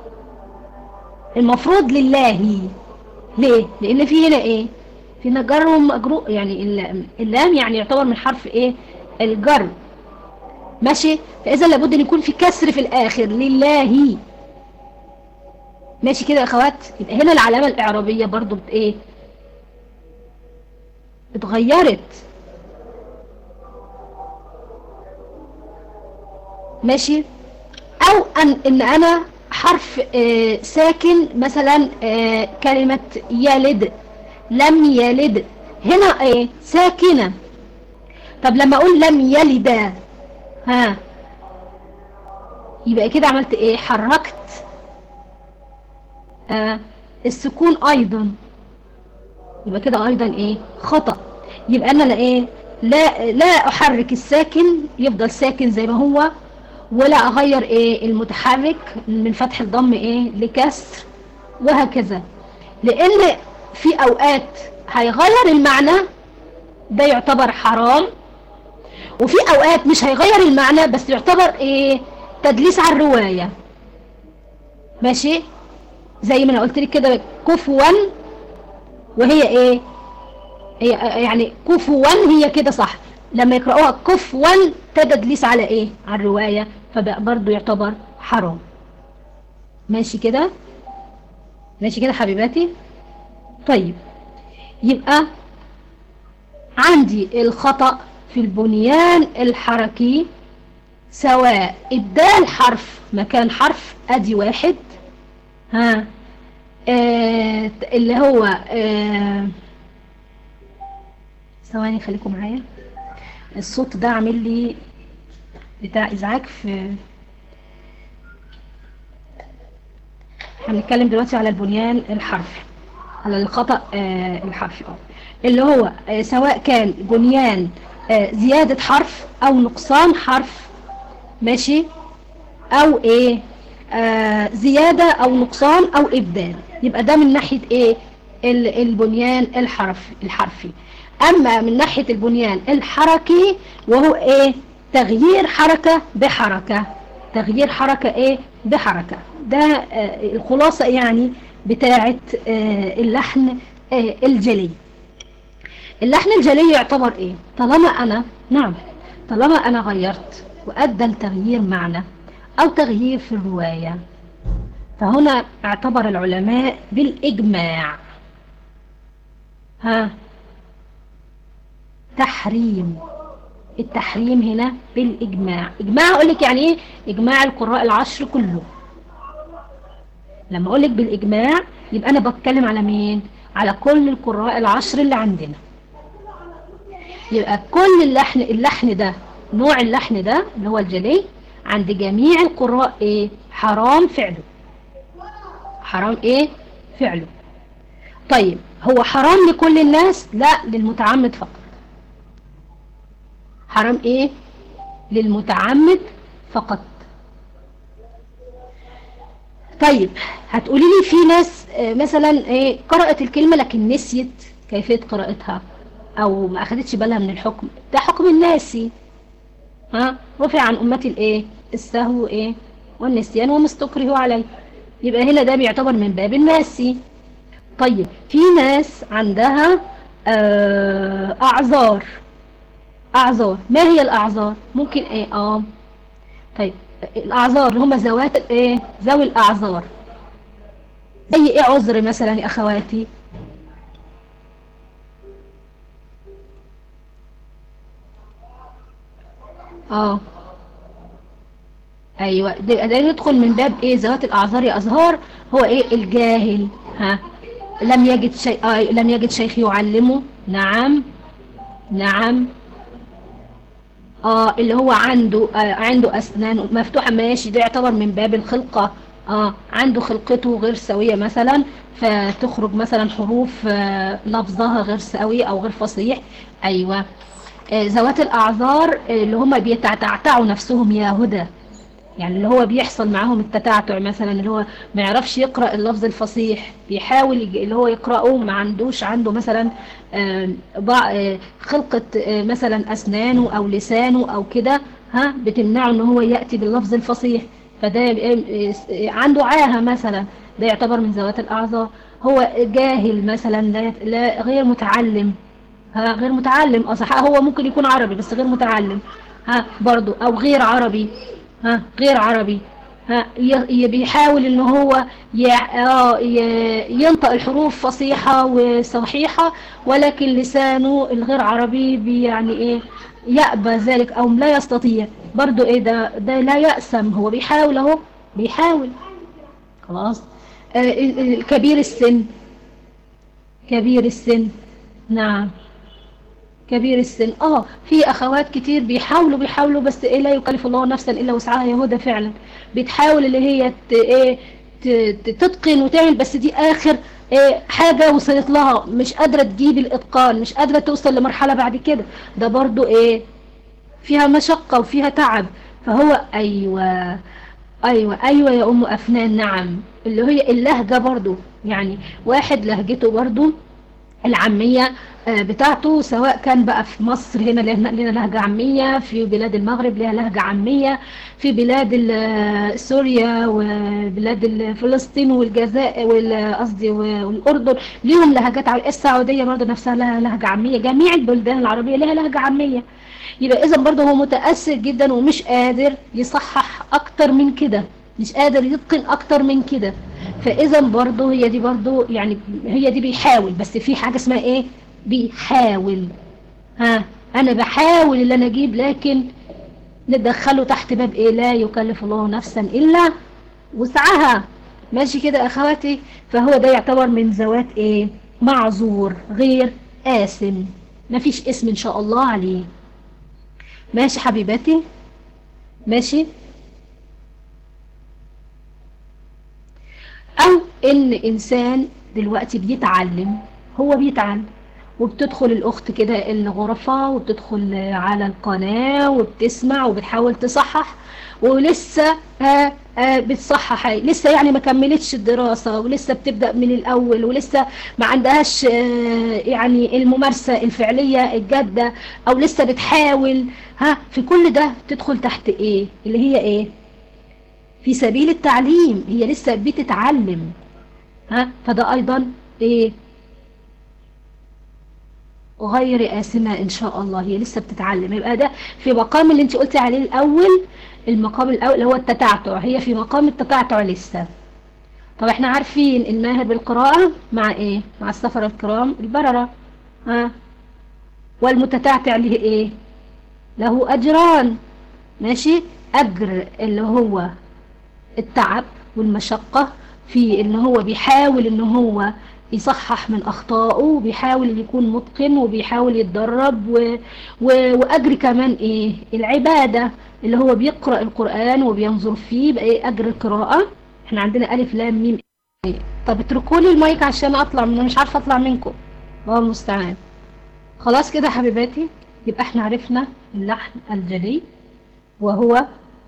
المفروض لله ليه لان في هنا ايه في هنا جر ومجرور يعني اللام يعني يعتبر من حرف ايه الجر ماشي فاذا لابد ان يكون في كسر في الاخر لله ماشي كده يا اخوات يبقى هنا العلامه الاعرابيه برضو بت ايه اتغيرت ماشي او ان ان انا حرف آه ساكن مثلا آه كلمة يلد لم يلد هنا ايه ساكنة طب لما اقول لم يلد ها يبقى كده عملت ايه حركت آه السكون ايضا يبقى كده ايضا ايه خطأ يبقى انا ايه لا لا احرك الساكن يفضل ساكن زي ما هو ولا اغير ايه المتحرك من فتح الضم ايه لكسر وهكذا لان في اوقات هيغير المعنى ده يعتبر حرام وفي اوقات مش هيغير المعنى بس يعتبر ايه تدليس على الرواية ماشي زي ما انا قلت لك كده كفوا وهي ايه هي يعني كفوا هي كده صح لما يقرأوها كفوا تدليس على ايه على الرواية فبرضه يعتبر حرام ماشي كده ماشي كده حبيباتي طيب يبقى عندي الخطأ في البنيان الحركي سواء ابدال حرف مكان حرف ادي واحد ها آه اللي هو آه ثواني خليكم معايا الصوت ده عامل لي بتاع ازعاج في احنا بنتكلم دلوقتي على البنيان الحرفي على الخطأ آه الحرفي اه اللي هو آه سواء كان بنيان آه زيادة حرف او نقصان حرف ماشي او ايه آه زيادة او نقصان او ابدال يبقى ده من ناحية ايه البنيان الحرفي الحرفي اما من ناحية البنيان الحركي وهو ايه تغيير حركة بحركة تغيير حركة ايه بحركة ده آه الخلاصة يعني بتاعة آه اللحن آه الجلي اللحن الجلي يعتبر ايه طالما انا نعم طالما انا غيرت وأدى لتغيير معنى أو تغيير في الرواية فهنا اعتبر العلماء بالإجماع ها تحريم التحريم هنا بالإجماع إجماع أقول لك يعني إيه إجماع القراء العشر كله لما أقول لك بالإجماع يبقى أنا بتكلم على مين على كل القراء العشر اللي عندنا يبقى كل اللحن اللحن ده نوع اللحن ده اللي هو الجلي عند جميع القراء ايه حرام فعله حرام ايه فعله طيب هو حرام لكل الناس لا للمتعمد فقط حرام ايه للمتعمد فقط طيب هتقولي لي في ناس مثلا ايه قرأت الكلمة لكن نسيت كيفية قراءتها او ما اخدتش بالها من الحكم ده حكم الناسي ها رفع عن أمتي الايه السهو ايه والنسيان وما استكرهوا عليه يبقى هنا ده بيعتبر من باب الناسي طيب في ناس عندها آه اعذار اعذار ما هي الاعذار ممكن ايه اه طيب الاعذار هم ذوات الايه ذوي الاعذار زي ايه عذر مثلا يا اخواتي اه ايوه ده, ده يدخل من باب ايه ذوات الاعذار يا ازهار هو ايه الجاهل ها لم يجد شيء آه لم يجد شيخ يعلمه نعم نعم اه اللي هو عنده آه عنده اسنان مفتوحه ماشي ده يعتبر من باب الخلقه اه عنده خلقته غير سويه مثلا فتخرج مثلا حروف آه لفظها غير سوي او غير فصيح ايوه ذوات الأعذار اللي هم بيتعتعوا نفسهم يا هدى يعني اللي هو بيحصل معاهم التتعتع مثلا اللي هو ما يعرفش يقرأ اللفظ الفصيح بيحاول اللي هو يقرأه ما عندوش عنده مثلا خلقة مثلا أسنانه أو لسانه أو كده ها بتمنعه ان هو يأتي باللفظ الفصيح فده عنده عاهة مثلا ده يعتبر من ذوات الأعذار هو جاهل مثلا لا غير متعلم ها غير متعلم أصح هو ممكن يكون عربي بس غير متعلم ها برضو أو غير عربي ها غير عربي ها بيحاول ان هو ينطق الحروف فصيحة وصحيحة ولكن لسانه الغير عربي يعني ايه يأبى ذلك او لا يستطيع برضو ايه ده ده لا يأسم هو بيحاول اهو بيحاول خلاص آه كبير السن كبير السن نعم كبير السن اه في اخوات كتير بيحاولوا بيحاولوا بس ايه لا يكلف الله نفسا الا وسعها يا هدى فعلا بتحاول اللي هي ايه تتقن وتعمل بس دي اخر ايه حاجة وصلت لها مش قادرة تجيب الاتقان مش قادرة توصل لمرحلة بعد كده ده برضو ايه فيها مشقة وفيها تعب فهو ايوه ايوه ايوه يا ام افنان نعم اللي هي اللهجة برضو يعني واحد لهجته برضو العامية بتاعته سواء كان بقى في مصر هنا لنا لهجة عامية في بلاد المغرب لها لهجة عامية في بلاد سوريا وبلاد فلسطين والجزائر قصدي والأردن ليهم لهجات السعودية برضه نفسها لها لهجة عامية جميع البلدان العربية لها لهجة عامية يبقى إذا برضه هو متأثر جدا ومش قادر يصحح أكتر من كده مش قادر يتقن أكتر من كده فإذا برضه هي دي برضه يعني هي دي بيحاول بس في حاجة اسمها إيه بيحاول ها انا بحاول اللي انا اجيب لكن ندخله تحت باب ايه لا يكلف الله نفسا الا وسعها ماشي كده اخواتي فهو ده يعتبر من ذوات ايه معذور غير آثم مفيش اسم ان شاء الله عليه ماشي حبيباتي ماشي او ان انسان دلوقتي بيتعلم هو بيتعلم وبتدخل الأخت كده الغرفة وبتدخل على القناة وبتسمع وبتحاول تصحح ولسه آه آه بتصحح لسه يعني ما كملتش الدراسة ولسه بتبدأ من الأول ولسه ما عندهاش آه يعني الممارسة الفعلية الجادة أو لسه بتحاول ها في كل ده تدخل تحت إيه اللي هي إيه في سبيل التعليم هي لسه بتتعلم ها فده أيضا إيه غير آسمة إن شاء الله هي لسه بتتعلم يبقى ده في مقام اللي انت قلتي عليه الأول المقام الأول اللي هو التتعتع هي في مقام التتعتع لسه طب احنا عارفين الماهر بالقراءة مع ايه مع السفر الكرام البررة ها والمتتعتع له ايه له أجران ماشي أجر اللي هو التعب والمشقة في ان هو بيحاول ان هو يصحح من أخطائه وبيحاول يكون متقن وبيحاول يتدرب و... و... وأجر كمان إيه العبادة اللي هو بيقرأ القرآن وبينظر فيه بأي أجر القراءة احنا عندنا ألف لام ميم إيه. طب اتركوا لي المايك عشان أطلع من مش عارفة أطلع منكم الله المستعان خلاص كده حبيباتي يبقى احنا عرفنا اللحن الجلي وهو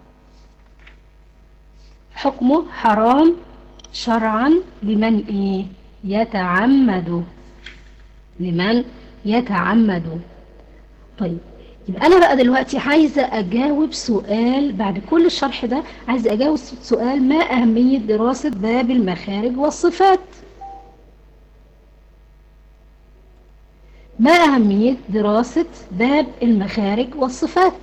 حكمه حرام شرعا لمن ايه يتعمد لمن يتعمد طيب يبقى أنا بقى دلوقتي عايزة أجاوب سؤال بعد كل الشرح ده عايزة أجاوب سؤال ما أهمية دراسة باب المخارج والصفات ما أهمية دراسة باب المخارج والصفات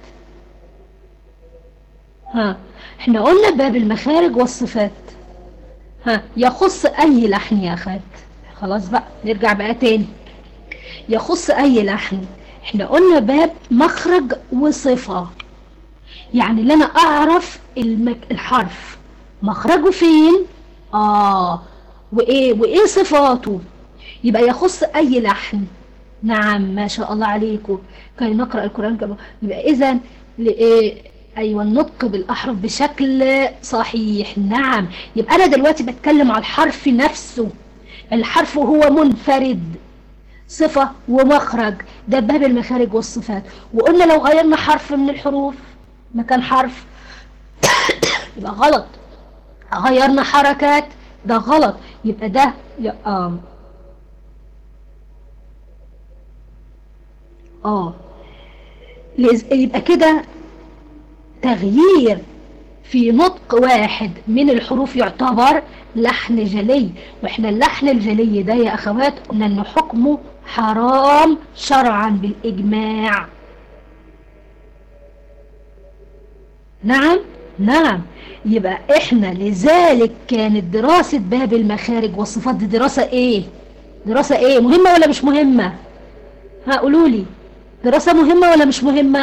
ها احنا قلنا باب المخارج والصفات ها يخص أي لحن يا أخوات خلاص بقى نرجع بقى تاني يخص أي لحن احنا قلنا باب مخرج وصفة يعني اللي أنا أعرف المك... الحرف مخرجه فين آه وإيه وإيه صفاته يبقى يخص أي لحن نعم ما شاء الله عليكم كان نقرأ القرآن كما يبقى إذا لإيه أيوة النطق بالأحرف بشكل صحيح نعم يبقى أنا دلوقتي بتكلم على الحرف نفسه الحرف هو منفرد صفة ومخرج ده باب المخارج والصفات وقلنا لو غيرنا حرف من الحروف مكان حرف يبقى غلط غيرنا حركات ده غلط يبقى ده اه اه يبقى كده تغيير في نطق واحد من الحروف يعتبر لحن جلي واحنا اللحن الجلي ده يا اخوات قلنا انه حكمه حرام شرعا بالاجماع نعم نعم يبقى احنا لذلك كانت دراسة باب المخارج والصفات دي دراسة ايه دراسة ايه مهمة ولا مش مهمة ها قولوا لي دراسة مهمة ولا مش مهمة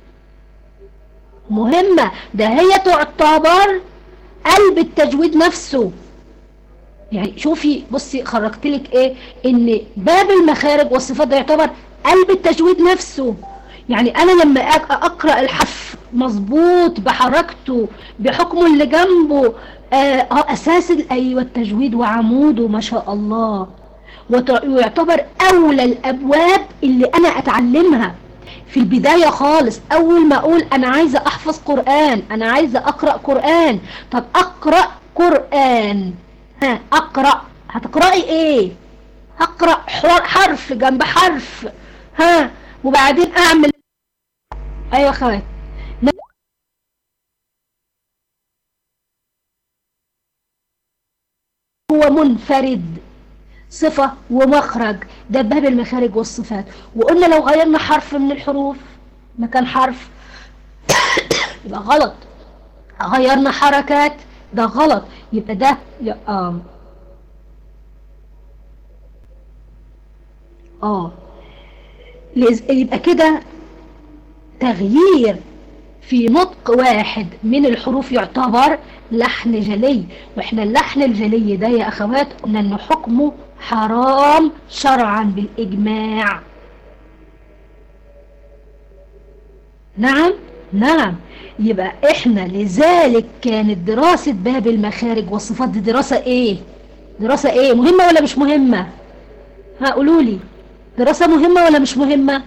مهمة ده هي تعتبر قلب التجويد نفسه يعني شوفي بصي خرجت لك ايه ان باب المخارج والصفات ده يعتبر قلب التجويد نفسه يعني انا لما اقرأ الحرف مظبوط بحركته بحكمه اللي جنبه آه اساس ايوه التجويد وعموده ما شاء الله ويعتبر اولى الابواب اللي انا اتعلمها في البداية خالص أول ما أقول أنا عايزة أحفظ قرآن أنا عايزة أقرأ قرآن طب أقرأ قرآن ها أقرأ هتقرأي إيه اقرأ حرف جنب حرف ها وبعدين اعمل ايوه خوات هو منفرد صفة ومخرج ده باب المخارج والصفات وقلنا لو غيرنا حرف من الحروف مكان حرف يبقى غلط غيرنا حركات ده غلط يبقى ده اه اه يبقى كده تغيير في نطق واحد من الحروف يعتبر لحن جلي واحنا اللحن الجلي ده يا اخوات قلنا انه حكمه حرام شرعا بالاجماع نعم نعم يبقى احنا لذلك كانت دراسة باب المخارج والصفات دي دراسة ايه دراسة ايه مهمة ولا مش مهمة ها قولوا لي دراسة مهمة ولا مش مهمة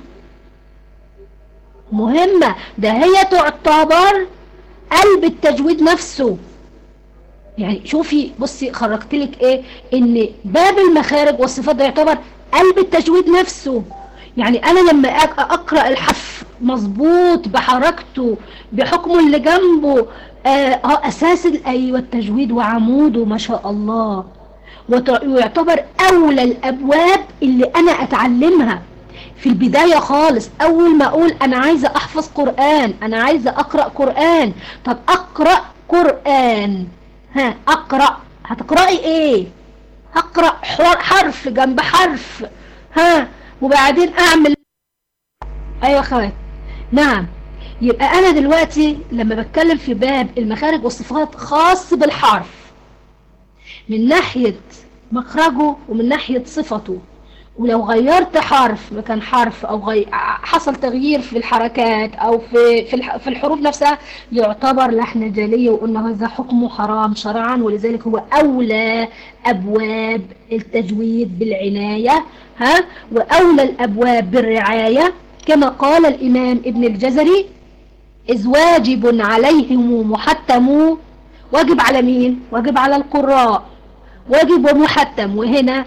مهمة ده هي تعتبر قلب التجويد نفسه يعني شوفي بصي خرجت لك ايه ان باب المخارج والصفات ده يعتبر قلب التجويد نفسه يعني انا لما اقرأ الحرف مظبوط بحركته بحكمه اللي جنبه اه اساس ايوه التجويد وعموده ما شاء الله ويعتبر اولى الابواب اللي انا اتعلمها في البداية خالص اول ما اقول انا عايزة احفظ قرآن انا عايزة اقرأ قرآن طب اقرأ قرآن ها اقرأ هتقرأي ايه هقرأ حرف جنب حرف ها وبعدين اعمل ايوه خوات نعم يبقى انا دلوقتي لما بتكلم في باب المخارج والصفات خاص بالحرف من ناحية مخرجه ومن ناحية صفته ولو غيرت حرف مكان حرف او غي... حصل تغيير في الحركات او في في, الح... في الحروف نفسها يعتبر لحن جلي وقلنا هذا حكمه حرام شرعا ولذلك هو اولى ابواب التجويد بالعناية ها واولى الابواب بالرعاية كما قال الامام ابن الجزري اذ واجب عليهم محتم واجب على مين واجب على القراء واجب ومحتم وهنا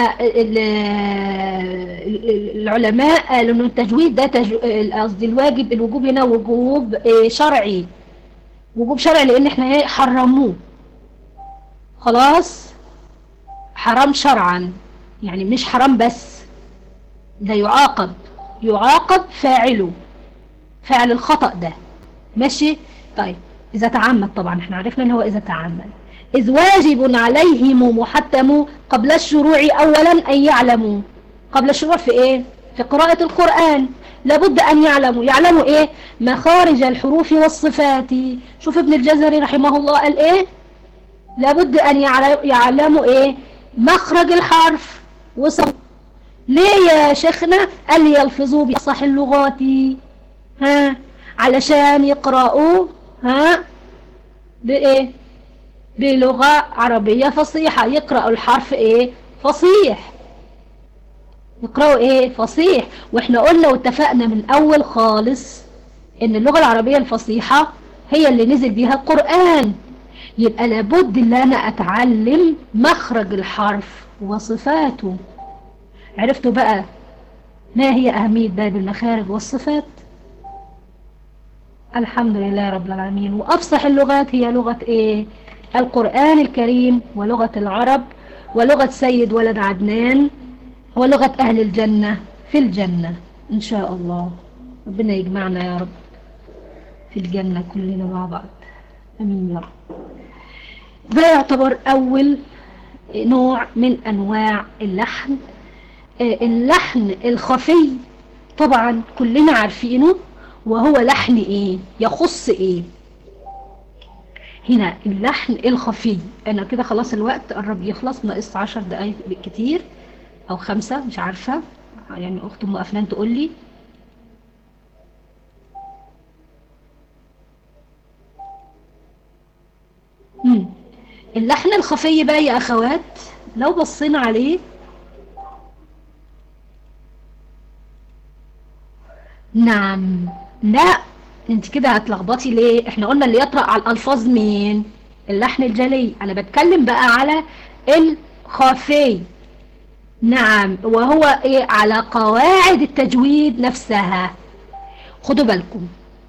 العلماء قالوا انه التجويد ده قصدي الواجب الوجوب هنا وجوب شرعي وجوب شرعي لان احنا ايه حرموه خلاص حرام شرعا يعني مش حرام بس ده يعاقب يعاقب فاعله فاعل الخطأ ده ماشي طيب اذا تعمد طبعا احنا عرفنا ان هو اذا تعمد إذ واجب عليهم محتم قبل الشروع أولا أن يعلموا قبل الشروع في إيه؟ في قراءة القرآن لابد أن يعلموا يعلموا إيه؟ مخارج الحروف والصفات شوف ابن الجزري رحمه الله قال إيه؟ لابد أن يعلموا إيه؟ مخرج الحرف وصف ليه يا شيخنا؟ قال يلفظوا بأصح اللغات ها علشان يقرأوا ها بإيه؟ بلغة عربية فصيحة يقرأوا الحرف ايه فصيح يقرأوا ايه فصيح واحنا قلنا واتفقنا من اول خالص ان اللغة العربية الفصيحة هي اللي نزل بيها القرآن يبقى لابد ان انا اتعلم مخرج الحرف وصفاته عرفتوا بقى ما هي اهمية باب المخارج والصفات الحمد لله رب العالمين وافصح اللغات هي لغة ايه القرآن الكريم ولغة العرب ولغة سيد ولد عدنان ولغة أهل الجنة في الجنة إن شاء الله ربنا يجمعنا يا رب في الجنة كلنا مع بعض أمين يا رب ده يعتبر أول نوع من أنواع اللحن اللحن الخفي طبعا كلنا عارفينه وهو لحن إيه يخص إيه هنا اللحن الخفي انا كده خلاص الوقت قرب يخلص ناقص عشر دقايق بالكتير او خمسة مش عارفة يعني اخت ام افنان تقول لي مم. اللحن الخفي بقى يا اخوات لو بصينا عليه نعم لا انت كده هتلخبطي ليه احنا قلنا اللي يطرق على الالفاظ مين اللحن الجلي انا بتكلم بقى على الخفي نعم وهو ايه على قواعد التجويد نفسها خدوا بالكم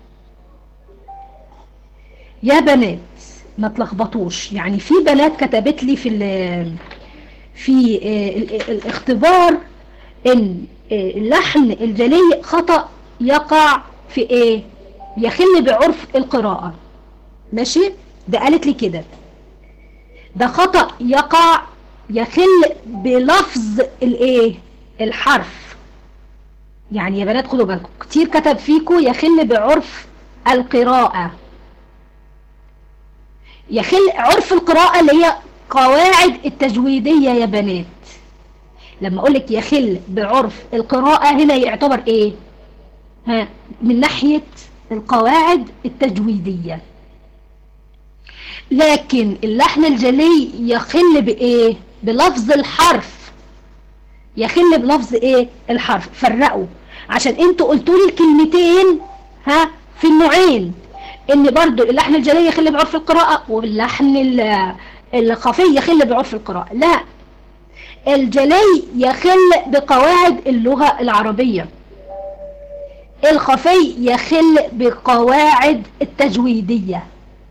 يا بنات ما تلخبطوش يعني في بنات كتبت لي في في الاختبار ان اللحن الجلي خطأ يقع في ايه يخل بعرف القراءة ماشي ده قالت لي كده ده خطأ يقع يخل بلفظ الايه الحرف يعني يا بنات خدوا بالكم كتير كتب فيكم يخل بعرف القراءة يخل عرف القراءة اللي هي قواعد التجويدية يا بنات لما اقول لك يخل بعرف القراءة هنا يعتبر ايه ها من ناحية القواعد التجويدية لكن اللحن الجلي يخل بايه بلفظ الحرف يخل بلفظ ايه الحرف فرقوا عشان انتوا قلتوا لي الكلمتين ها في النوعين ان برضو اللحن الجلي يخل بعرف القراءة واللحن الخفي يخل بعرف القراءة لا الجلي يخل بقواعد اللغة العربية الخفي يخل بقواعد التجويدية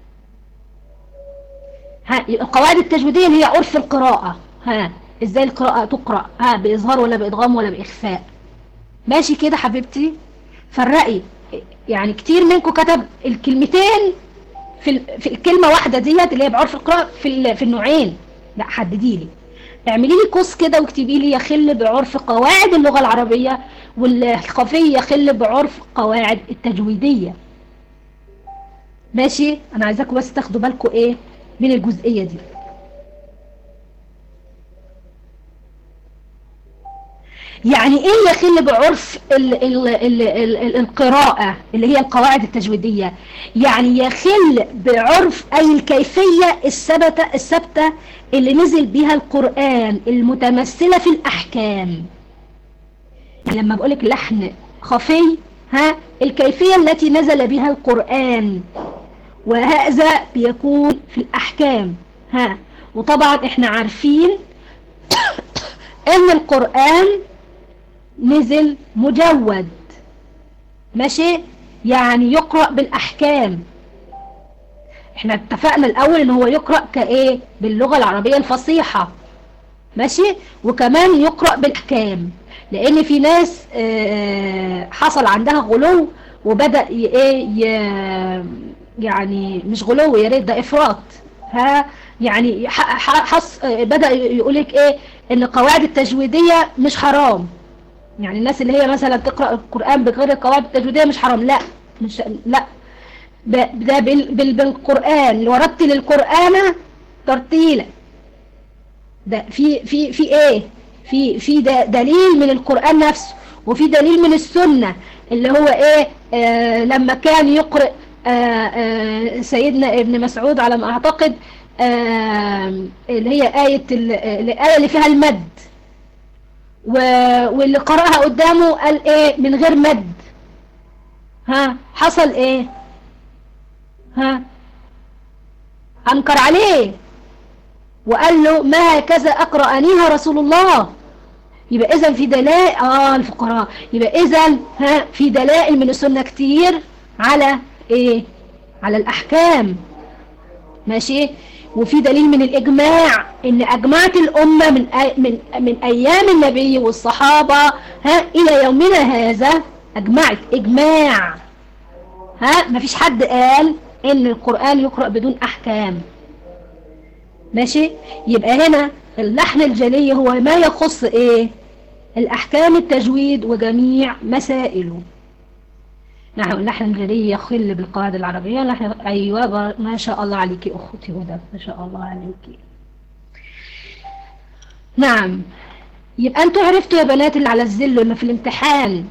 ها القواعد التجويدية اللي هي عرف القراءة ها ازاي القراءة تقرأ ها بإظهار ولا بإدغام ولا بإخفاء ماشي كده حبيبتي فرقي يعني كتير منكم كتب الكلمتين في في الكلمة واحدة ديت اللي هي بعرف القراءة في في النوعين لا حددي لي اعملي لي قوس كده واكتبي لي يخل بعرف قواعد اللغة العربية والخفي يخل بعرف قواعد التجويدية ماشي انا عايزاكم بس تاخدوا بالكم ايه من الجزئية دي يعني ايه يخل بعرف ال ال ال ال ال القراءة اللي هي القواعد التجويدية يعني يخل بعرف اي الكيفية الثابتة الثابتة اللي نزل بها القرآن المتمثلة في الاحكام يعني لما بقولك لحن خفي ها الكيفية التي نزل بها القرآن وهذا بيكون في الأحكام ها وطبعا احنا عارفين ان القرآن نزل مجود ماشي يعني يقرأ بالأحكام احنا اتفقنا الأول ان هو يقرأ كايه باللغة العربية الفصيحة ماشي وكمان يقرأ بالأحكام لان في ناس حصل عندها غلو وبدأ ايه يعني مش غلو يا ريت ده افراط ها يعني حص بدأ يقولك ايه ان القواعد التجويدية مش حرام يعني الناس اللي هي مثلا تقرأ القرآن بغير القواعد التجويدية مش حرام لا مش لا ده بال بال بالقرآن ورتل القرآن ترتيلا ده في في في ايه في في دليل من القرآن نفسه وفي دليل من السنة اللي هو ايه آه لما كان يقرأ آه آه سيدنا ابن مسعود على ما اعتقد آه اللي هي آية الآية اللي فيها المد واللي قرأها قدامه قال ايه من غير مد ها حصل ايه ها انكر عليه وقال له ما هكذا اقرأنيها رسول الله يبقى اذا في دلائل اه الفقراء يبقى اذا ها في دلائل من السنة كتير على ايه على الاحكام ماشي وفي دليل من الإجماع إن أجمعت الأمة من أي من من أيام النبي والصحابة ها إلى يومنا هذا أجمعت إجماع ها ما فيش حد قال إن القرآن يقرأ بدون أحكام ماشي يبقى هنا اللحن الجلي هو ما يخص إيه الأحكام التجويد وجميع مسائله نحن اللحن الجلي يخل بالقواعد العربية نحن أيوة ما شاء الله عليك أختي هدى ما شاء الله عليك نعم يبقى أنتوا عرفتوا يا بنات اللي على الزل إنه في الامتحان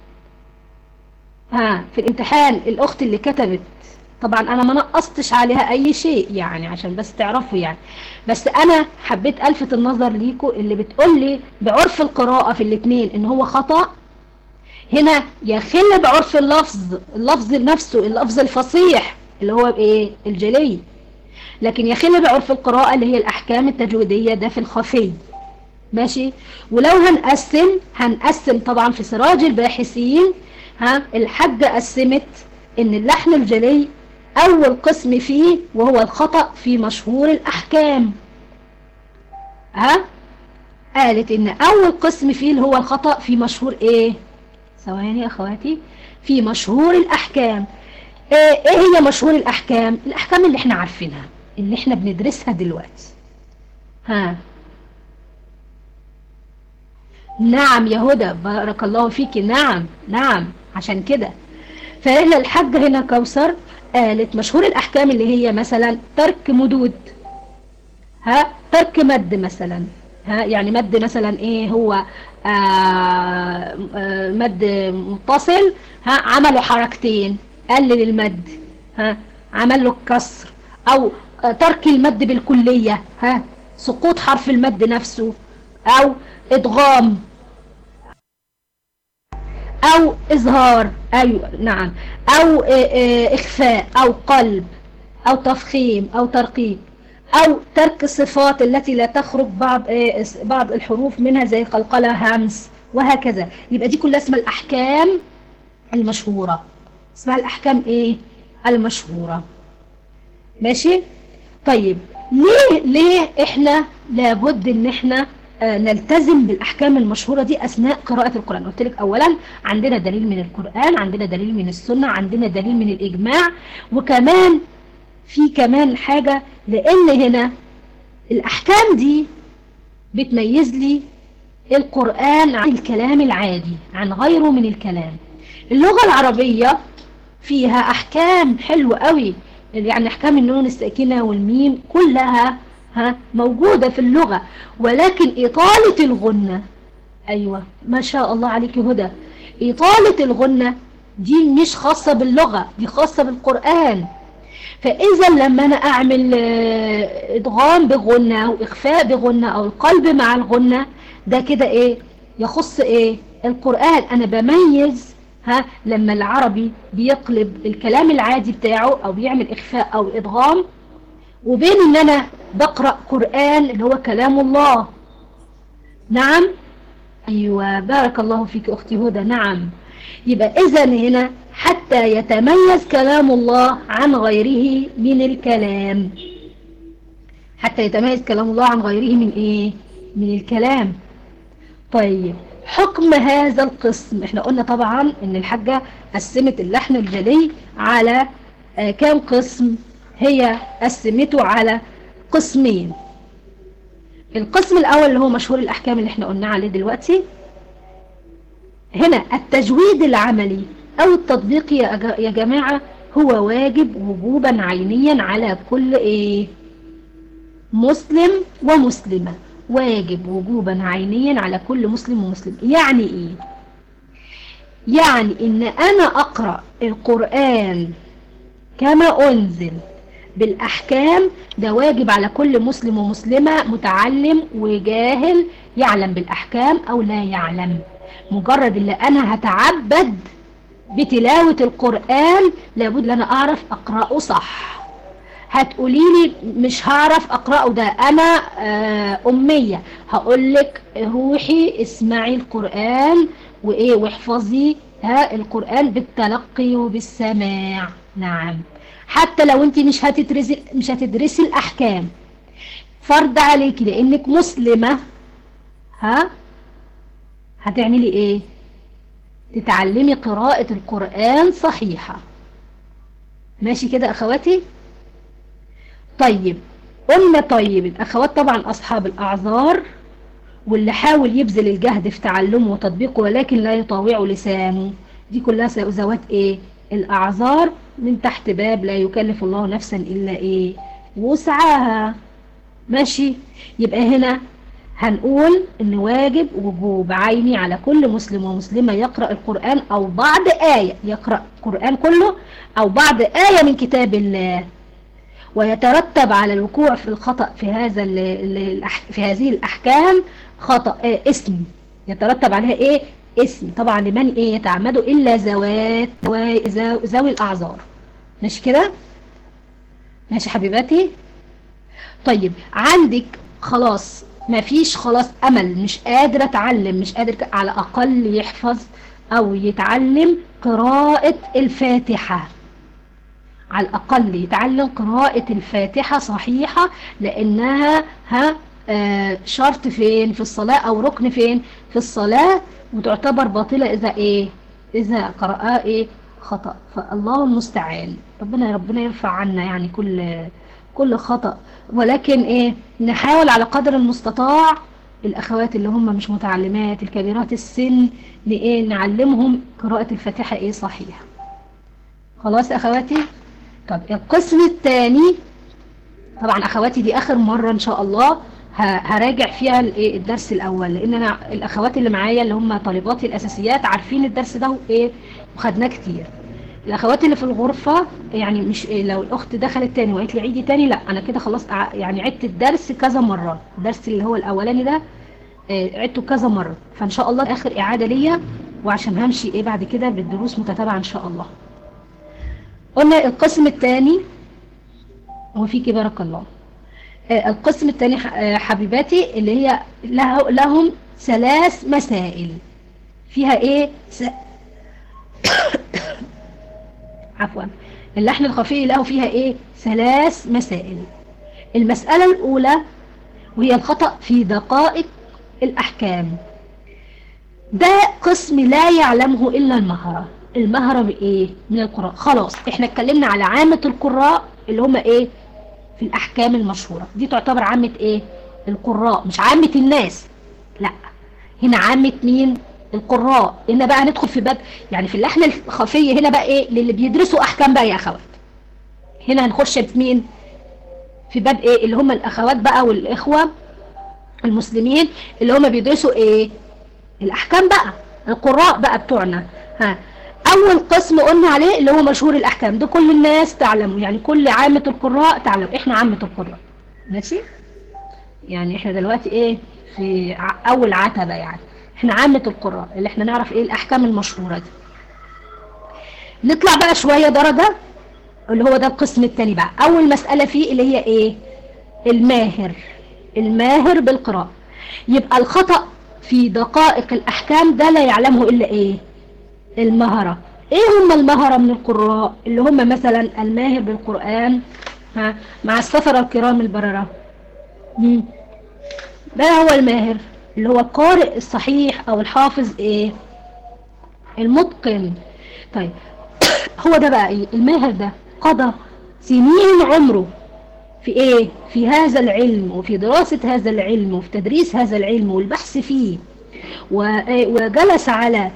ها في الامتحان الأخت اللي كتبت طبعا أنا ما نقصتش عليها أي شيء يعني عشان بس تعرفوا يعني بس أنا حبيت ألفت النظر ليكم اللي بتقول لي بعرف القراءة في الاثنين إن هو خطأ هنا يخل بعرف اللفظ اللفظ نفسه اللفظ الفصيح اللي هو بايه الجلي لكن يخل بعرف القراءة اللي هي الأحكام التجويدية ده في الخفي ماشي ولو هنقسم هنقسم طبعا في سراج الباحثين ها الحاجة قسمت ان اللحن الجلي اول قسم فيه وهو الخطأ في مشهور الاحكام ها قالت ان اول قسم فيه اللي هو الخطأ في مشهور ايه ثواني يا اخواتي في مشهور الاحكام ايه, إيه هي مشهور الاحكام الاحكام اللي احنا عارفينها اللي احنا بندرسها دلوقتي ها نعم يا هدى بارك الله فيك نعم نعم عشان كده فهنا الحاجة هنا كوثر قالت مشهور الأحكام اللي هي مثلا ترك مدود ها ترك مد مثلا ها يعني مد مثلا ايه هو آآ آآ مد متصل ها عملوا حركتين قلل المد ها عمل له الكسر او ترك المد بالكلية ها سقوط حرف المد نفسه او ادغام او اظهار ايوه نعم او اخفاء او قلب او تفخيم او ترقيق او ترك الصفات التي لا تخرج بعض بعض الحروف منها زي قلقلة همس وهكذا يبقى دي كلها اسمها الاحكام المشهورة اسمها الاحكام ايه المشهورة ماشي طيب ليه ليه احنا لابد ان احنا نلتزم بالأحكام المشهورة دي أثناء قراءة القرآن قلت لك أولا عندنا دليل من القرآن عندنا دليل من السنة عندنا دليل من الإجماع وكمان في كمان حاجة لأن هنا الأحكام دي بتميز لي القرآن عن الكلام العادي عن غيره من الكلام اللغة العربية فيها أحكام حلوة قوي يعني أحكام النون الساكنة والميم كلها ها موجودة في اللغة ولكن إطالة الغنة أيوة ما شاء الله عليك هدى إطالة الغنة دي مش خاصة باللغة دي خاصة بالقرآن فإذا لما أنا أعمل إدغام بغنة أو إخفاء بغنة أو القلب مع الغنة ده كده إيه يخص إيه القرآن أنا بميز ها لما العربي بيقلب الكلام العادي بتاعه أو بيعمل إخفاء أو إدغام وبين ان انا بقرأ قرآن اللي هو كلام الله نعم ايوه بارك الله فيك اختي هدى نعم يبقى اذا هنا حتى يتميز كلام الله عن غيره من الكلام حتى يتميز كلام الله عن غيره من ايه من الكلام طيب حكم هذا القسم احنا قلنا طبعا ان الحاجة قسمت اللحن الجلي على آه كام قسم هي قسمته على قسمين القسم الأول اللي هو مشهور الأحكام اللي احنا قلنا عليه دلوقتي هنا التجويد العملي أو التطبيق يا جماعة هو واجب وجوبا عينيا على كل ايه مسلم ومسلمة واجب وجوبا عينيا على كل مسلم ومسلم يعني ايه يعني ان انا اقرأ القرآن كما انزل بالأحكام ده واجب على كل مسلم ومسلمة متعلم وجاهل يعلم بالأحكام أو لا يعلم مجرد اللي أنا هتعبد بتلاوة القرآن لابد أنا أعرف أقرأه صح هتقولي لي مش هعرف أقرأه ده أنا أمية هقولك روحي اسمعي القرآن وإيه واحفظي ها القرآن بالتلقي وبالسماع نعم حتى لو انت مش هتدرسي مش هتدرسي الاحكام فرض عليكي لانك مسلمة ها هتعملي ايه تتعلمي قراءة القرآن صحيحة ماشي كده اخواتي طيب قلنا طيب الاخوات طبعا اصحاب الاعذار واللي حاول يبذل الجهد في تعلمه وتطبيقه ولكن لا يطاوع لسانه دي كلها ذوات ايه الاعذار من تحت باب لا يكلف الله نفسا إلا إيه وسعها ماشي يبقى هنا هنقول إن واجب وجوب عيني على كل مسلم ومسلمة يقرأ القرآن أو بعض آية يقرأ القرآن كله أو بعض آية من كتاب الله ويترتب على الوقوع في الخطأ في هذا في هذه الأحكام خطأ آه اسم يترتب عليها إيه اسم طبعا لمن ايه يتعمدوا الا ذوات ذوي الاعذار ماشي كده ماشي حبيباتي طيب عندك خلاص ما فيش خلاص امل مش قادر اتعلم مش قادر ك- على الاقل يحفظ او يتعلم قراءة الفاتحة على الأقل يتعلم قراءة الفاتحة صحيحة لأنها ها آه، شرط فين في الصلاة أو ركن فين في الصلاة وتعتبر باطلة إذا إيه إذا قرأها إيه خطأ فالله المستعان ربنا ربنا يرفع عنا يعني كل كل خطأ ولكن إيه نحاول على قدر المستطاع الأخوات اللي هم مش متعلمات الكبيرات السن لإيه نعلمهم قراءة الفاتحة إيه صحيح خلاص يا أخواتي طب القسم الثاني طبعا اخواتي دي اخر مرة ان شاء الله ه- هراجع فيها الايه الدرس الاول لان انا الاخوات اللي معايا اللي هم طالباتي الاساسيات عارفين الدرس ده ايه وخدناه كتير الاخوات اللي في الغرفة يعني مش إيه لو الاخت دخلت تاني وقالت لي عيدي تاني لا انا كده خلاص ع- يعني عدت الدرس كذا مرة الدرس اللي هو الاولاني ده آه، عدته كذا مرة فان شاء الله اخر اعادة ليا وعشان همشي ايه بعد كده بالدروس متتابعة ان شاء الله قلنا القسم الثاني وفيك بارك الله آه، القسم الثاني ح- آه، حبيباتي اللي هي له لهم ثلاث مسائل فيها ايه س... عفوا اللحن الخفي له فيها ايه ثلاث مسائل المسألة الأولى وهي الخطأ في دقائق الأحكام ده قسم لا يعلمه إلا المهرة المهرة بإيه؟ من القراء خلاص احنا اتكلمنا على عامة القراء اللي هم إيه؟ في الأحكام المشهورة دي تعتبر عامة إيه؟ القراء مش عامة الناس لا هنا عامة مين؟ القراء هنا بقى ندخل في باب يعني في اللحن الخفي هنا بقى إيه؟ للي بيدرسوا أحكام بقى يا أخوات هنا هنخش في مين؟ في باب إيه؟ اللي هم الأخوات بقى والإخوة المسلمين اللي هم بيدرسوا إيه؟ الأحكام بقى القراء بقى بتوعنا ها أول قسم قلنا عليه اللي هو مشهور الأحكام ده كل الناس تعلمه يعني كل عامة القراء تعلم إحنا عامة القراء ماشي يعني إحنا دلوقتي إيه في ع- أول عتبة يعني إحنا عامة القراء اللي إحنا نعرف إيه الأحكام المشهورة دي نطلع بقى شوية درجة اللي هو ده القسم التاني بقى أول مسألة فيه اللي هي إيه الماهر الماهر بالقراءة يبقى الخطأ في دقائق الأحكام ده لا يعلمه إلا إيه المهرة إيه هم المهرة من القراء اللي هم مثلا الماهر بالقرآن ها مع السفر الكرام البررة مم. ده هو الماهر اللي هو القارئ الصحيح أو الحافظ إيه المتقن طيب هو ده بقى إيه الماهر ده قضى سنين عمره في ايه في هذا العلم وفي دراسة هذا العلم وفي تدريس هذا العلم والبحث فيه و- وجلس على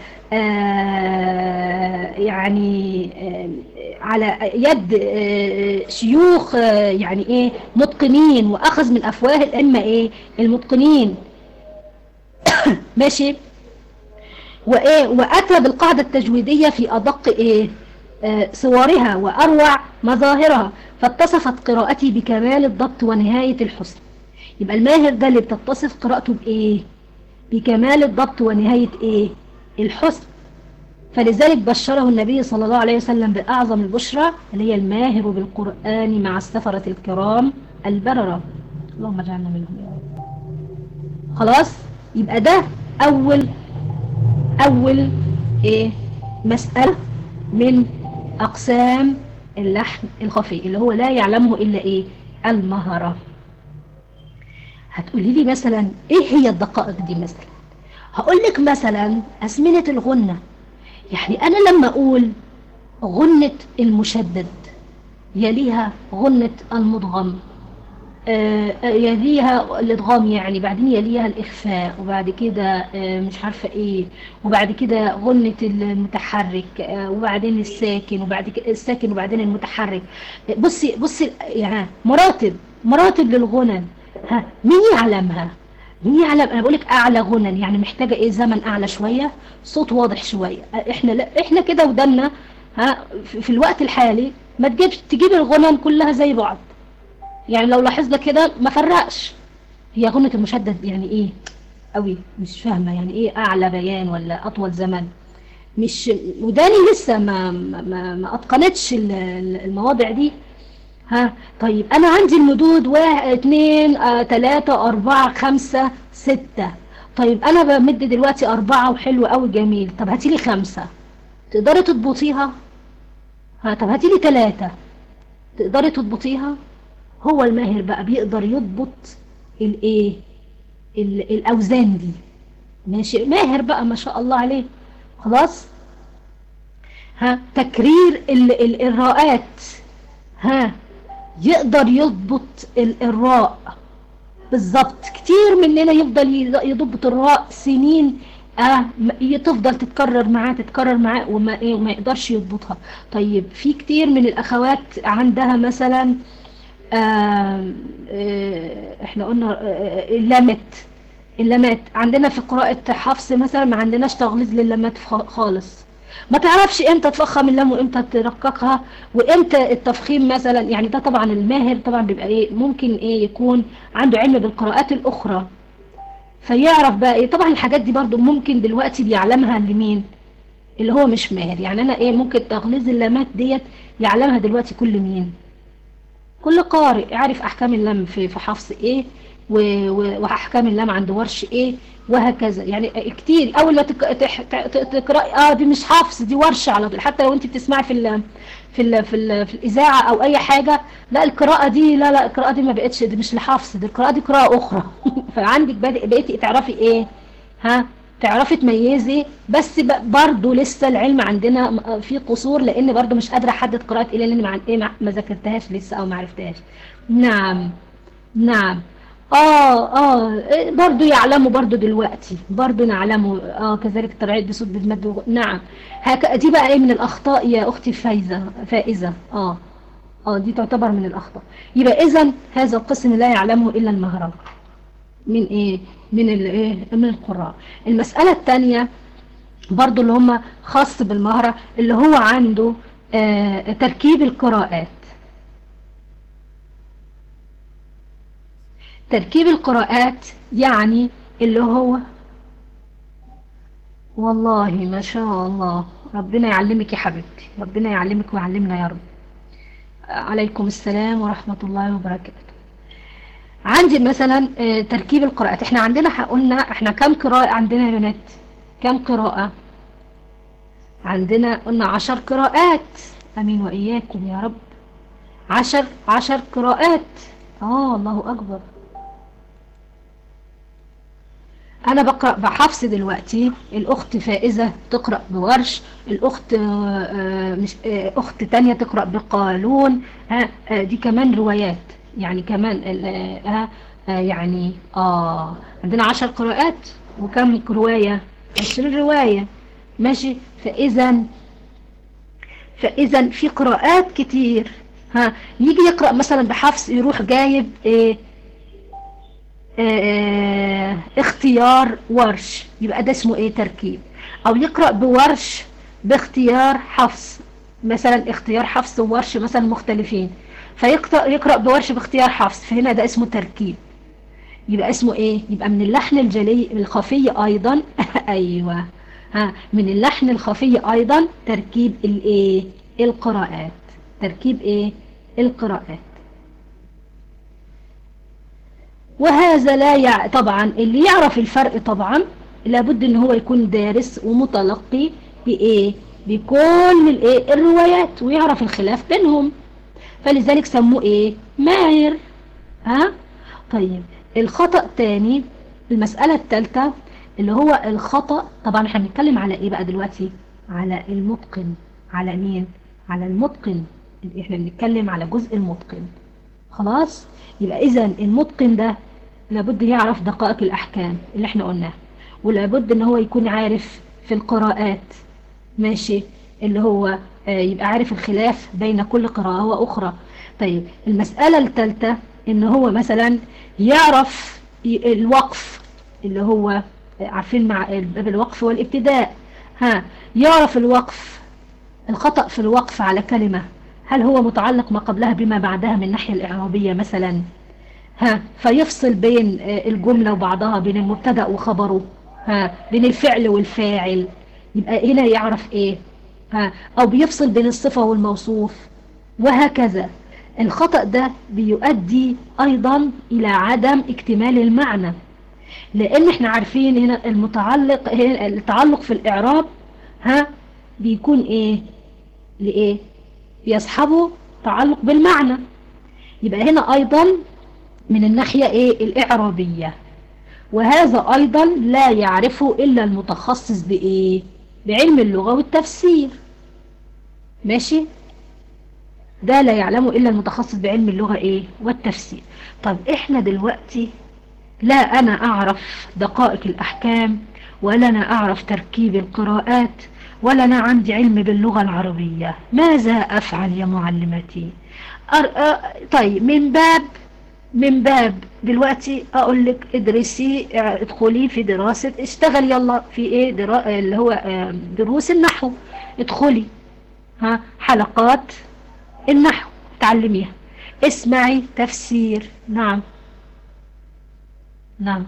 آه، يعني آه، على يد آه، شيوخ آه، يعني ايه متقنين واخذ من افواه الائمه ايه المتقنين ماشي وايه واتى بالقاعده التجويديه في ادق ايه آه، صورها واروع مظاهرها فاتصفت قراءتي بكمال الضبط ونهايه الحسن يبقى الماهر ده اللي بتتصف قراءته بايه بكمال الضبط ونهايه ايه الحسن فلذلك بشره النبي صلى الله عليه وسلم بأعظم البشرى اللي هي الماهر بالقرآن مع السفرة الكرام البررة اللهم اجعلنا منهم يا رب خلاص يبقى ده أول أول إيه مسألة من أقسام اللحن الخفي اللي هو لا يعلمه إلا إيه المهرة هتقولي لي مثلا إيه هي الدقائق دي مثلا هقول لك مثلا أزمنة الغنة يعني أنا لما أقول غنة المشدد يليها غنة المضغم آه، آه، يليها الادغام يعني بعدين يليها الاخفاء وبعد كده آه، مش عارفه ايه وبعد كده غنه المتحرك آه، وبعدين الساكن وبعد كده الساكن وبعدين المتحرك آه، بصي بصي يعني مراتب مراتب للغنن ها مين يعلمها مين يعلم انا بقول لك اعلى غنن يعني محتاجه ايه زمن اعلى شويه صوت واضح شويه آه، احنا لا احنا كده ودنا ها في في الوقت الحالي ما تجيبش تجيب الغنن كلها زي بعض يعني لو لاحظنا كده ما فرقش هي غنة المشدد يعني ايه قوي مش فاهمة يعني ايه اعلى بيان ولا اطول زمن مش وداني لسه ما ما, ما, ما اتقنتش ال- ال- المواضع دي ها طيب انا عندي المدود واحد اتنين اه تلاتة اربعة خمسة ستة طيب انا بمد دلوقتي اربعة وحلو قوي جميل طب هاتيلي خمسة تقدري تضبطيها ها طب هاتيلي تلاتة تقدري تضبطيها هو الماهر بقى بيقدر يضبط الايه ال- الاوزان دي ماشي ماهر بقى ما شاء الله عليه خلاص ها تكرير ال ال الراءات ها يقدر يضبط ال الراء بالظبط كتير مننا يفضل ي- يضبط الراء سنين اه م- تفضل تتكرر معاه تتكرر معاه وما ايه وما يقدرش يضبطها طيب في كتير من الاخوات عندها مثلا آه آه احنا قلنا آه اللامات اللامات عندنا في قراءة حفص مثلا ما عندناش تغليظ لللامات خ- خالص ما تعرفش امتى تفخم اللام وامتى ترققها وامتى التفخيم مثلا يعني ده طبعا الماهر طبعا بيبقى ايه ممكن ايه يكون عنده علم بالقراءات الاخرى فيعرف بقى ايه طبعا الحاجات دي برضو ممكن دلوقتي بيعلمها لمين اللي هو مش ماهر يعني انا ايه ممكن تغليظ اللامات ديت يعلمها دلوقتي كل مين كل قارئ يعرف احكام اللام في في حفص ايه و- و- واحكام اللام عند ورش ايه وهكذا يعني كتير اول ما تك- تح- ت- تقراي اه دي مش حفص دي ورشه على طول حتى لو انت بتسمعي في ال في ال في, ال في الاذاعه او اي حاجه لا القراءه دي لا لا القراءه دي ما بقتش دي مش لحفص دي القراءه دي قراءه اخرى فعندك بادئ- بقيتي تعرفي ايه ها تعرفي تميزي بس ب- برضو لسه العلم عندنا م- في قصور لان برضو مش قادره احدد قراءه ايه لان ما عن- ايه ما ما ذاكرتهاش لسه او ما عرفتهاش نعم نعم اه اه إيه برضو يعلموا برضو دلوقتي برضو نعلموا اه كذلك الترعيد بصوت بالمد وغ- نعم هك دي بقى ايه من الاخطاء يا اختي فايزه فائزه اه اه دي تعتبر من الاخطاء يبقى اذا هذا القسم لا يعلمه الا المهرب من ايه من الايه من القراء المساله الثانيه برضو اللي هم خاص بالمهرة اللي هو عنده آه تركيب القراءات تركيب القراءات يعني اللي هو والله ما شاء الله ربنا يعلمك يا حبيبتي ربنا يعلمك ويعلمنا يا رب عليكم السلام ورحمة الله وبركاته عندي مثلا آه، تركيب القراءات احنا عندنا قلنا احنا كم قراءة عندنا يا بنات كم قراءة عندنا قلنا عشر قراءات امين واياكم يا رب عشر عشر قراءات اه الله اكبر انا بقرأ بحفص دلوقتي الاخت فائزة تقرأ بورش الاخت آه، آه، مش آه، اخت تانية تقرأ بقالون ها آه، دي كمان روايات يعني كمان ال- آه، آه، آه، يعني اه عندنا عشر قراءات وكم رواية عشرين رواية ماشي فاذا فاذا في قراءات كتير ها يجي يقرأ مثلا بحفص يروح جايب ايه آه، اختيار ورش يبقى ده اسمه ايه تركيب او يقرأ بورش باختيار حفص مثلا اختيار حفص وورش مثلا مختلفين فيقرأ يقرأ بورش باختيار حفص فهنا ده اسمه تركيب يبقى اسمه ايه يبقى من اللحن الجلي الخفي ايضا ايوه ها من اللحن الخفي ايضا تركيب الايه القراءات تركيب ايه القراءات وهذا لا يع... طبعا اللي يعرف الفرق طبعا لابد ان هو يكون دارس ومتلقي بايه بكل الايه الروايات ويعرف الخلاف بينهم فلذلك سموه ايه ماهر ها طيب الخطأ تاني المسألة الثالثة اللي هو الخطأ طبعا احنا بنتكلم على ايه بقى دلوقتي على المتقن على مين على المتقن احنا بنتكلم على جزء المتقن خلاص يبقى اذا المتقن ده لابد يعرف دقائق الاحكام اللي احنا قلناها ولابد ان هو يكون عارف في القراءات ماشي اللي هو آه، يبقى عارف الخلاف بين كل قراءة واخرى طيب المسألة الثالثة ان هو مثلا يعرف ي- الوقف اللي هو آه، عارفين مع باب الوقف والابتداء ها يعرف الوقف الخطأ في الوقف على كلمة هل هو متعلق ما قبلها بما بعدها من الناحية الإعرابية مثلا ها فيفصل بين آه، الجملة وبعضها بين المبتدأ وخبره ها بين الفعل والفاعل يبقى هنا يعرف ايه ها او بيفصل بين الصفة والموصوف وهكذا الخطأ ده بيؤدي أيضا إلى عدم اكتمال المعنى لأن احنا عارفين هنا المتعلق هنا التعلق في الإعراب ها بيكون إيه لإيه بيصحبه تعلق بالمعنى يبقى هنا أيضا من الناحية إيه الإعرابية وهذا أيضا لا يعرفه إلا المتخصص بإيه بعلم اللغة والتفسير ماشي ده لا يعلمه إلا المتخصص بعلم اللغة إيه والتفسير طب إحنا دلوقتي لا أنا أعرف دقائق الأحكام ولا أنا أعرف تركيب القراءات ولا أنا عندي علم باللغة العربية ماذا أفعل يا معلمتي أر... أ... طيب من باب من باب دلوقتي اقول لك ادرسي ادخلي في دراسة اشتغل يلا في ايه درا... اللي هو دروس النحو ادخلي ها حلقات النحو تعلميها اسمعي تفسير نعم نعم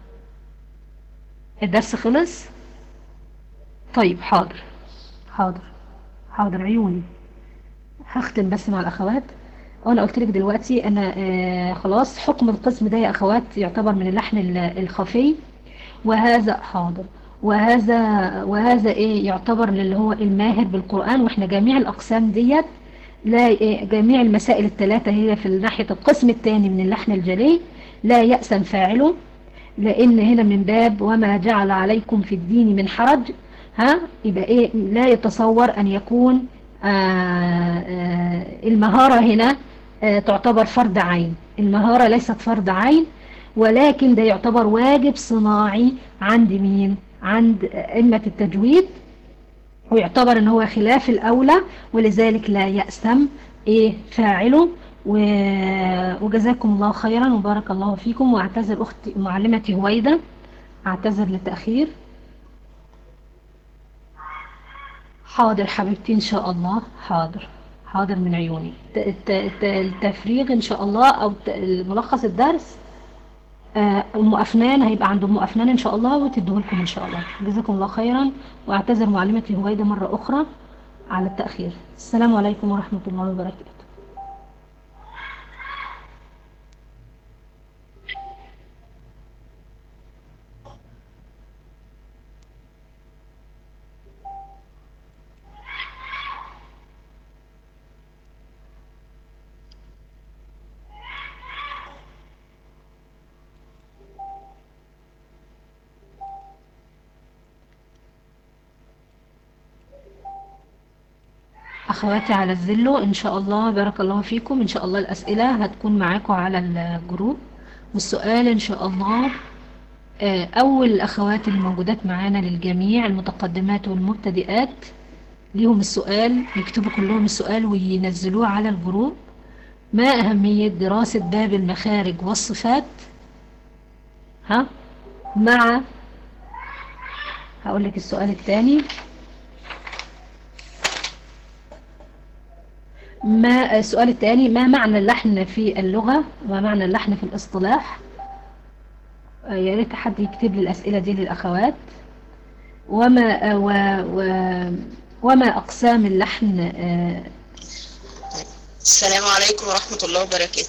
الدرس خلص طيب حاضر حاضر حاضر عيوني هختم بس مع الاخوات وانا قلت لك دلوقتي انا آه خلاص حكم القسم ده يا اخوات يعتبر من اللحن الخفي وهذا حاضر وهذا وهذا ايه يعتبر اللي هو الماهر بالقرآن واحنا جميع الاقسام ديت لا إيه جميع المسائل الثلاثة هي في ناحية القسم الثاني من اللحن الجلي لا يأسم فاعله لان هنا من باب وما جعل عليكم في الدين من حرج ها يبقى ايه لا يتصور ان يكون آآ آآ المهارة هنا تعتبر فرض عين المهارة ليست فرض عين ولكن ده يعتبر واجب صناعي عند مين عند أئمة التجويد ويعتبر ان هو خلاف الأولى ولذلك لا يأسم ايه فاعله وجزاكم الله خيرا وبارك الله فيكم واعتذر أختي معلمتي هويدا اعتذر للتأخير حاضر حبيبتي ان شاء الله حاضر حاضر من عيوني التفريغ ان شاء الله او ملخص الدرس ام افنان هيبقى عند ام افنان ان شاء الله وتديه لكم ان شاء الله جزاكم الله خيرا واعتذر معلمتي هويدا مرة اخرى على التأخير السلام عليكم ورحمة الله وبركاته أخواتي على الزلو إن شاء الله بارك الله فيكم إن شاء الله الأسئلة هتكون معاكم على الجروب والسؤال إن شاء الله أول الأخوات الموجودات معانا للجميع المتقدمات والمبتدئات ليهم السؤال يكتبوا كلهم السؤال وينزلوه على الجروب ما أهمية دراسة باب المخارج والصفات ها مع هقول لك السؤال الثاني ما السؤال الثاني ما معنى اللحن في اللغة وما معنى اللحن في الاصطلاح يا ريت حد يكتب لي الأسئلة دي للأخوات وما و و وما أقسام اللحن السلام عليكم ورحمة الله وبركاته